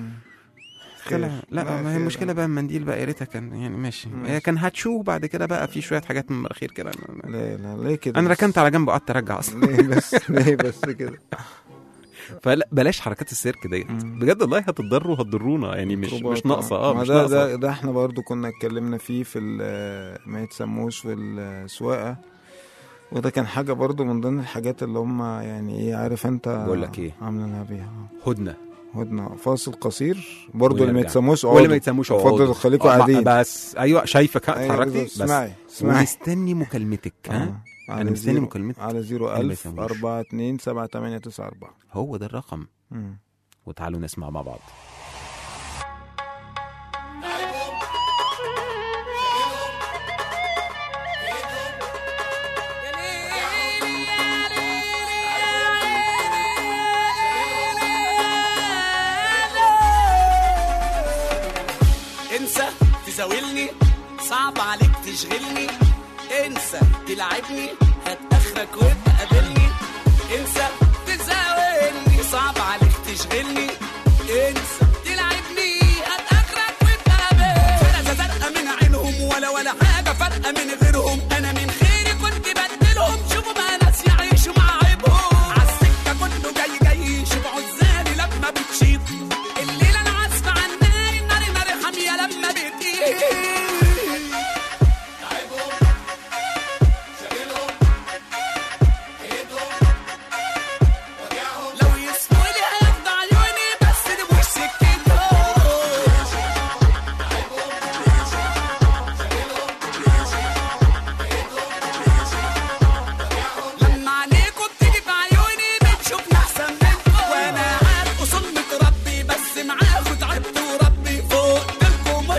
طلع خير. لا ما هي خير. المشكله بقى المنديل بقى يا ريتها كان يعني ماشي ماشي. هي كان هتشو بعد كده بقى في شويه حاجات من المراخير كده لا لا ليه كده انا بس؟ ركنت على جنب وقعدت ارجع اصلا ليه بس ليه بس كده فلا بلاش حركات السيرك ديت مم. بجد والله هتضروا هتضرونا يعني مش ميكروبات، مش ناقصه اه ما مش ده ناقصه ده, ده احنا برضو كنا اتكلمنا فيه في ال- ما يتسموش في السواقه وده كان حاجه برضو من ضمن الحاجات اللي هم يعني ايه عارف انت بقول لك إيه؟ عاملينها بيها هدنه هدنه فاصل قصير برضو اللي ما ونرجع. يتسموش واللي ما اقعدوا. يتسموش اتفضلوا اقعدوا. خليكوا آه، قاعدين بس ايوه شايفك ها أيوة اتحركتي بالظبط. بس اسمعي اسمعي ومستني مكالمتك ها آه. انا على مستني زيرو- مكالمتك على زيرو اللي ما ألف يسموش. أربعة اتنين سبعة تمانية تسعة أربعة هو ده الرقم مم. وتعالوا نسمع مع بعض انسى تزاولني صعب عليك تشغلني انسى تلعبني هات اخرك وابقى قابلني انسى تزاولني صعب عليك تشغلني انسى تلعبني هات اخرك وابقى قابلني فرقه زرقاء من عينهم ولا ولا حاجه فارقه من غيرهم انا من خيري كنت بدلهم شوفوا بقى ناس يعيشوا مع عيبهم عالسكه كله جاي جاي يشبعوا الزاني لما بتشيط الليله انا عازفه عن النار النار نار حاميه لما بتقيل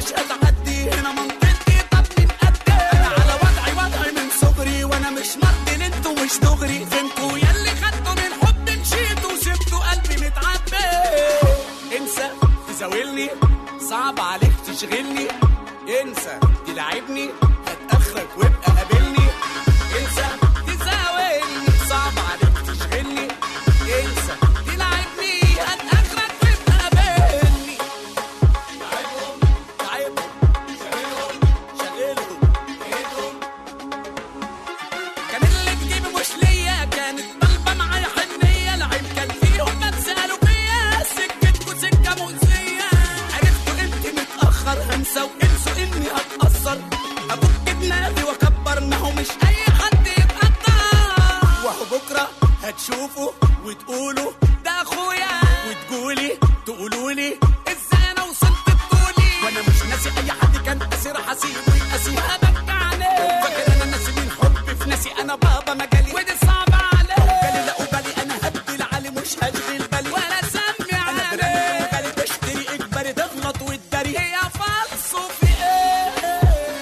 مش هتعدي هنا منطقتي طب من قدي انا على وضعي وضعي من صغري وانا مش مرضي انتوا مش دغري فهمتوا ياللي خدتوا من حب مشيتوا وسبتوا قلبي متعبي انسى تزاولني صعب عليك تشغلني انسى تلعبني هتاخرك وابقى قابلني انسى تزاولني صعب عليك تشغلني انسى تلعبني هتاخرك وابقى قابلني تعبهم تعبهم شغلهم شغلهم ايدهم كان اللي تجيبه مش ليا كانت طالبه معايا حنيه العيب كان فيهم ما تسالوا فيا سكتكوا سكه مؤذيه عرفتوا امتى متاخر هنسى وانسوا اني هتاثر ابك دماغي واكبر ما هو مش اي حد يتقدر وهو بكره هتشوفوا وتقولوا ده اخويا وتقولي تقولوا لي ازاي انا وصلت بطولي وانا مش ناسي اي حد كان اسير حسيبه يقاسي هبك عليه فاكر انا ناسي من حب في ناسي انا بابا مجالي ودي صعبة عليه جالي لا بالي انا هبدي العالي مش هشغل بالي ولا سمي انا برمي بالي تشتري اجباري تغلط وتداري هي فالصو في ايه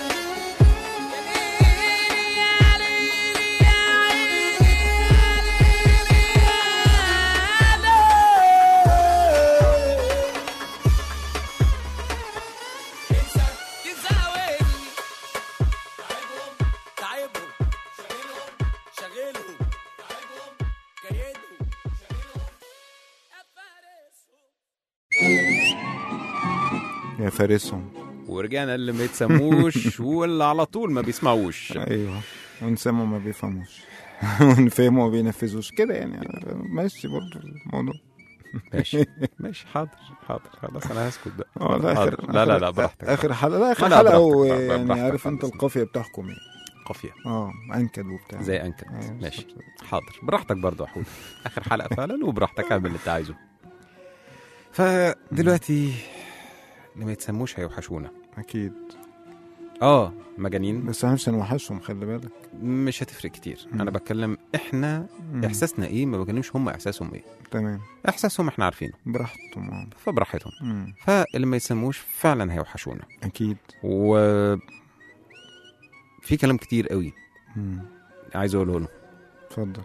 يا ليلي يا عيني يا ليلي يا ليلي انسى تزاولني تعبهم تعبهم شغلهم شغلهم تعبهم كيدهم شغلهم افارسهم يا فارسهم ورجعنا اللي ما يتسموش واللي على طول ما بيسمعوش ايوه ونسموا ما بيفهموش ونفهموا ما بينفذوش كده يعني ماشي برضه الموضوع ماشي ماشي حاضر حاضر خلاص انا هسكت بقى اه لا حاضر. اخر لا لا آخر- لا براحتك اخر حلقه لا اخر لا، حلقه براحتك، و- براحتك، يعني براحتك عارف انت خالص. القافيه بتحكم يعني قافيه اه انكد وبتاع زي انكد أيوة، ماشي بالظبط. حاضر براحتك برضه يا حود اخر حلقه فعلا وبراحتك اعمل اللي انت عايزه فدلوقتي اللي ما يتسموش هيوحشونا اكيد اه مجانين بس احنا مش هنوحشهم خلي بالك مش هتفرق كتير مم. انا بتكلم احنا مم. احساسنا ايه ما بكلمش هم احساسهم ايه تمام احساسهم احنا عارفينه براحتهم اه فبراحتهم مم. فاللي ما يتسموش فعلا هيوحشونا اكيد و في كلام كتير قوي مم. عايز اقوله له اتفضل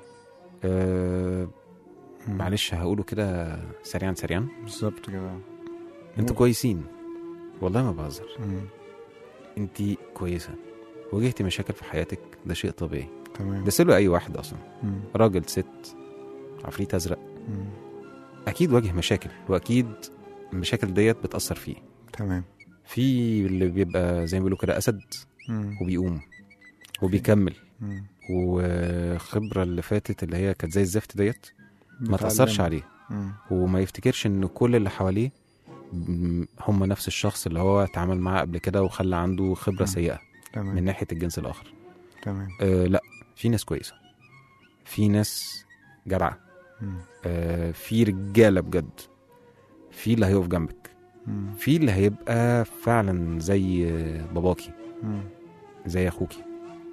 أه مم. معلش هقوله كده سريعا سريعا بالظبط كده انتوا كويسين والله ما بهزر مم. انت كويسه واجهتي مشاكل في حياتك ده شيء طبيعي تمام ده سلو اي واحد اصلا مم. راجل ست عفريت ازرق مم. اكيد واجه مشاكل واكيد المشاكل ديت بتاثر فيه تمام في اللي بيبقى زي ما بيقولوا كده اسد مم. وبيقوم وبيكمل مم. وخبرة اللي فاتت اللي هي كانت زي الزفت ديت ما تأثرش بتعلم. عليه مم. وما يفتكرش ان كل اللي حواليه م- هم نفس الشخص اللي هو اتعامل معاه قبل كده وخلى عنده خبرة مم. سيئة من تمام ناحية الجنس الآخر تمام أه لا في ناس كويسة في ناس جدعة مم. أه في رجالة بجد في اللي هيقف جنبك مم. في اللي هيبقى فعلا زي باباكي مم. زي اخوكي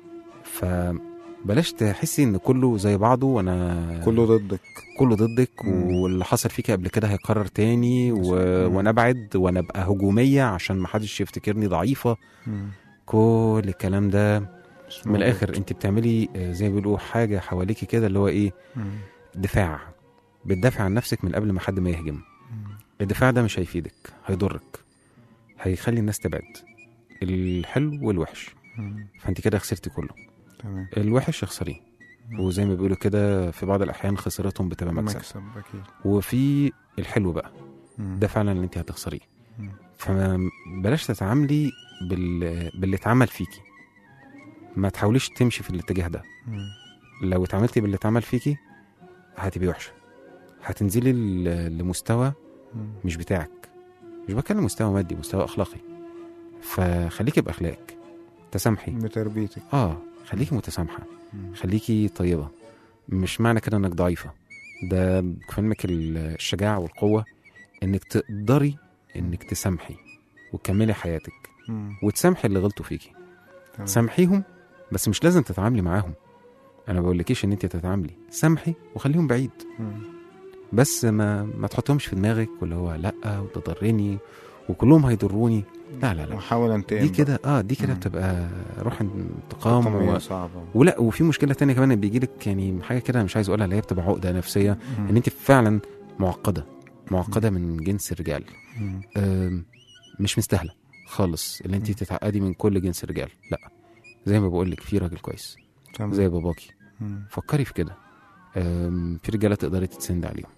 فبلاش تحسي ان كله زي بعضه وانا كله ضدك كله ضدك مم. واللي حصل فيك قبل كده هيكرر تاني و... مم. وانا ابعد وانا ابقى هجوميه عشان ما حدش يفتكرني ضعيفه مم. كل الكلام ده مش من موجود. الاخر انت بتعملي آه، زي ما بيقولوا حاجه حواليكي كده اللي هو ايه مم. دفاع بتدافع عن نفسك من قبل ما حد ما يهجم مم. الدفاع ده مش هيفيدك هيضرك هيخلي الناس تبعد الحلو والوحش مم. فانت كده خسرتي كله تمام الوحش اخسريه وزي ما بيقولوا كده في بعض الاحيان خسارتهم بتبقى مكسب مكسب اكيد وفي الحلو بقى مم. ده فعلا اللي انت هتخسريه مم. فبلاش تتعاملي بال... باللي اتعمل فيكي ما تحاوليش تمشي في الاتجاه ده مم. لو اتعاملتي باللي اتعمل فيكي هتبقي وحشه هتنزلي ل- لمستوى مم. مش بتاعك مش بتكلم مستوى مادي مستوى اخلاقي فخليكي باخلاقك تسامحي بتربيتك اه خليكي متسامحه مم. خليكي طيبه مش معنى كده انك ضعيفه ده في علمك ال- الشجاعه والقوه انك تقدري انك تسامحي وتكملي حياتك مم. وتسامحي اللي غلطوا فيكي تمام. سامحيهم بس مش لازم تتعاملي معاهم انا بقولكيش ان انت تتعاملي سامحي وخليهم بعيد مم. بس ما ما تحطهمش في دماغك واللي هو لا وده ضرني وكلهم هيضروني لا لا لا واحاول انتقم دي كده اه دي كده مم. بتبقى روح انتقام قومية و... صعبة ولا وفي مشكله تانية كمان بيجي لك يعني حاجه كده مش عايز اقولها اللي هي بتبقى عقده نفسيه مم. ان انت فعلا معقده معقده من جنس الرجال مم. آم، مش مستاهله خالص اللي انت مم. تتعقدي من كل جنس الرجال لا زي ما بقول لك في راجل كويس تمام. زي باباكي مم. فكري في كده آم، في رجاله تقدري تتسند عليهم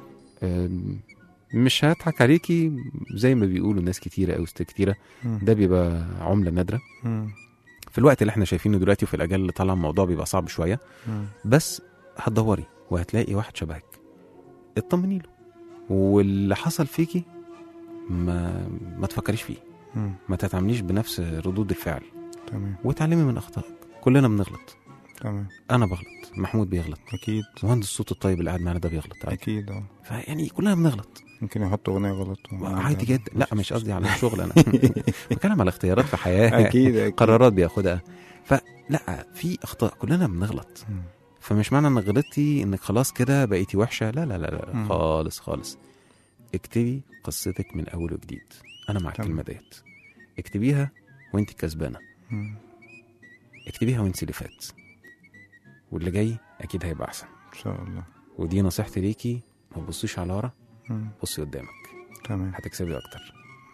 آم، مش هضحك عليكي زي ما بيقولوا ناس كتيره او ست كتيره مم. ده بيبقى عمله نادره مم. في الوقت اللي احنا شايفينه دلوقتي وفي الاجيال اللي طالعه الموضوع بيبقى صعب شويه مم. بس هتدوري وهتلاقي واحد شبهك اطمني له واللي حصل فيكي ما ما تفكريش فيه مم. ما تتعامليش بنفس ردود الفعل تمام وتعلمي من اخطائك كلنا بنغلط تمام انا بغلط محمود بيغلط اكيد مهندس الصوت الطيب اللي قاعد معانا ده بيغلط عادي اكيد اه فيعني كلنا بنغلط ممكن يحط اغنيه غلط عادي جدا لا مش قصدي على الشغل انا بتكلم على اختيارات في حياه اكيد اكيد قرارات بياخدها فلا في اخطاء كلنا بنغلط مم. فمش معنى انك غلطتي انك خلاص كده بقيتي وحشه لا لا لا, لا مم. خالص خالص اكتبي قصتك من اول وجديد انا مع تمام. الكلمه ديت اكتبيها وانت كسبانه مم. اكتبيها وانت اللي فات واللي جاي اكيد هيبقى احسن ان شاء الله ودي نصيحتي ليكي ما تبصيش على ورا مم. بصي قدامك تمام هتكسبي اكتر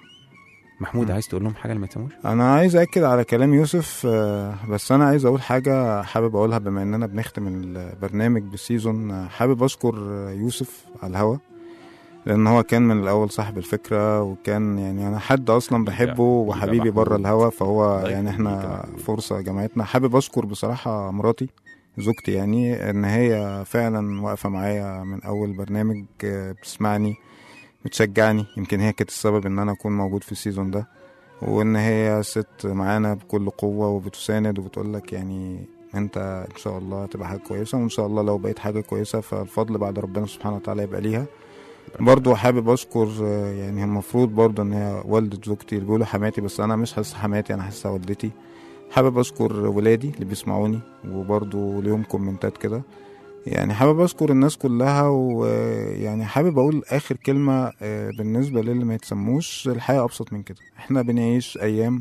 محمود مم. عايز تقول لهم حاجه اللي ما يسموش انا عايز اكد على كلام يوسف آه، بس انا عايز اقول حاجه حابب اقولها بما اننا بنختم البرنامج بالسيزون آه، حابب اشكر آه، يوسف على الهوا لان هو كان من الاول صاحب الفكره وكان يعني انا حد اصلا بحبه يبقى وحبيبي محمود. بره الهوا فهو الله يعني يخليك يا احنا محمود. فرصه جمعتنا حابب اشكر بصراحه مراتي زوجتي يعني ان هي فعلا واقفه معايا من اول برنامج آه، بتسمعني بتشجعني يمكن هي كانت السبب ان انا اكون موجود في السيزون ده وان هي ست معانا بكل قوه وبتساند وبتقول لك يعني انت ان شاء الله هتبقى حاجه كويسه وان شاء الله لو بقيت حاجه كويسه فالفضل بعد ربنا سبحانه وتعالى يبقى ليها برضو حابب اشكر آه، يعني المفروض برضو ان هي والدة زوجتي اللي بيقولوا حماتي بس انا مش حاسس حماتي انا حاسسها والدتي حابب اشكر ولادي اللي بيسمعوني وبرضو ليهم كومنتات كده يعني حابب اشكر الناس كلها ويعني حابب اقول اخر كلمه آه، بالنسبه للي ما يتسموش الحياه ابسط من كده احنا بنعيش ايام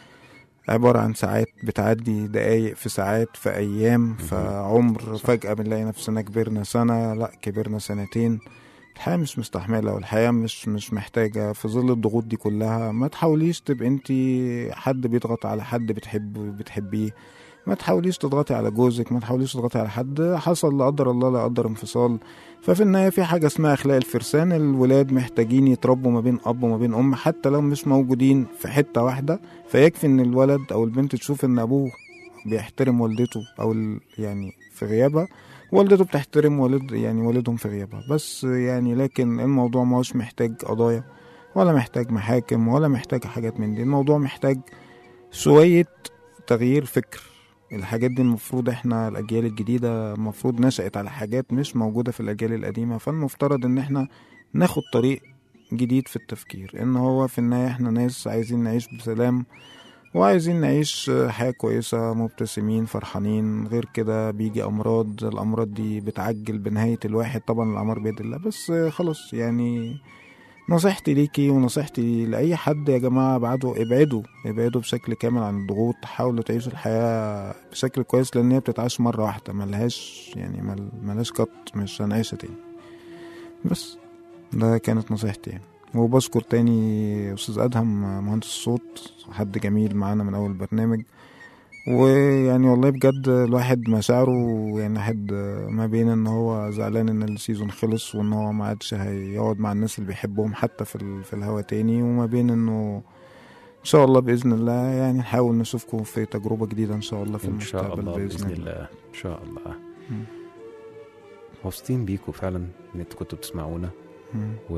عبارة عن ساعات بتعدي دقايق في ساعات في أيام في عمر فجأة بنلاقي نفسنا كبرنا سنة لأ كبرنا سنتين الحياة مش مستحملة والحياة مش مش محتاجة في ظل الضغوط دي كلها ما تحاوليش تبقى انت حد بيضغط على حد بتحب بتحبيه ما تحاوليش تضغطي على جوزك ما تحاوليش تضغطي على حد حصل لا قدر الله لا قدر انفصال ففي النهاية في حاجة اسمها أخلاق الفرسان الولاد محتاجين يتربوا ما بين أب وما بين أم حتى لو مش موجودين في حتة واحدة فيكفي إن الولد أو البنت تشوف إن أبوه بيحترم والدته أو ال- يعني في غيابها والدته بتحترم والد يعني والدهم في غيابها بس يعني لكن الموضوع ما هوش محتاج قضايا ولا محتاج محاكم ولا محتاج حاجات من دي الموضوع محتاج شوية تغيير فكر الحاجات دي المفروض احنا الأجيال الجديدة المفروض نشأت على حاجات مش موجودة في الأجيال القديمة فالمفترض إن احنا ناخد طريق جديد في التفكير إن هو في النهاية احنا ناس عايزين نعيش بسلام وعايزين نعيش حياة كويسة مبتسمين فرحانين غير كده بيجي أمراض الأمراض دي بتعجل بنهاية الواحد طبعا الأمر بيد الله بس خلاص يعني نصيحتي ليكي ونصيحتي لأي حد يا جماعة ابعدوا ابعدوا ابعدوا بشكل كامل عن الضغوط حاولوا تعيشوا الحياة بشكل كويس لأن هي بتتعاش مرة واحدة ملهاش يعني مل- ملهاش قط مش هنعيشها تاني بس ده كانت نصيحتي يعني وبشكر تاني أستاذ أدهم مهندس الصوت حد جميل معانا من أول برنامج ويعني والله بجد الواحد مشاعره يعني حد ما بين ان هو زعلان ان السيزون خلص وان هو ما عادش هيقعد مع الناس اللي بيحبهم حتى في ال- في الهوا تاني وما بين انه ان شاء الله باذن الله يعني نحاول نشوفكم في تجربه جديده ان شاء الله في ان شاء المستقبل الله باذن الله ان شاء الله مم. مبسوطين بيكم فعلا ان انتوا كنتوا بتسمعونا مم. و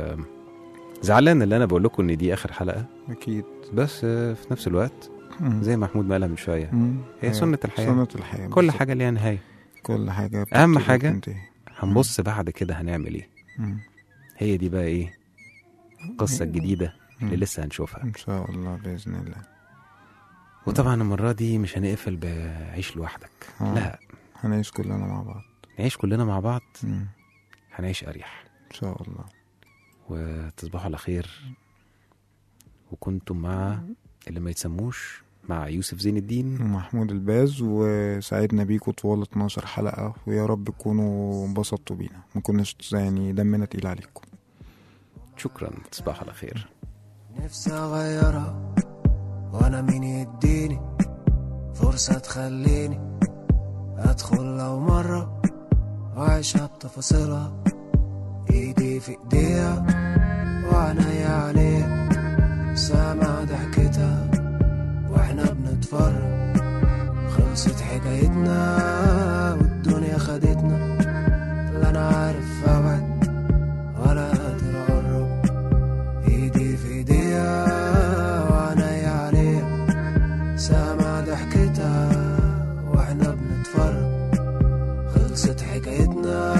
زعلان اللي انا بقول لكم ان دي اخر حلقه اكيد بس آه، في نفس الوقت مم. زي ما محمود ما قالها من شويه مم. هي سنة الحياة. سنة الحياة كل بالظبط. حاجه ليها نهايه كل حاجة أهم بتبتدي حاجة وبتنتهي. هنبص بعد كده هنعمل ايه مم. هي دي بقى ايه القصه الجديده اللي مم. لسه هنشوفها ان شاء الله باذن الله وطبعا المره دي مش هنقفل بعيش لوحدك آه. لا هنعيش كلنا مع بعض نعيش كلنا مع بعض مم. هنعيش اريح ان شاء الله وتصبحوا على خير وكنتم مع اللي ما يتسموش مع يوسف زين الدين ومحمود الباز وسعدنا بيكم طوال 12 حلقة ويا رب تكونوا انبسطتوا بينا ما كناش يعني دمنا تقيل عليكم شكرا تصبحوا على خير نفسي اغيرها وانا مين يديني فرصة تخليني ادخل لو مرة واعيشها بتفاصيلها ايدي في ايديها وعنايا عليها سامع ضحكتها واحنا بنتفرج خلصت حكايتنا والدنيا خدتنا لا انا عارف ابعد ولا قادر اقرب ايدي في ايديها وعنايا عليها سامع ضحكتها واحنا بنتفرج خلصت حكايتنا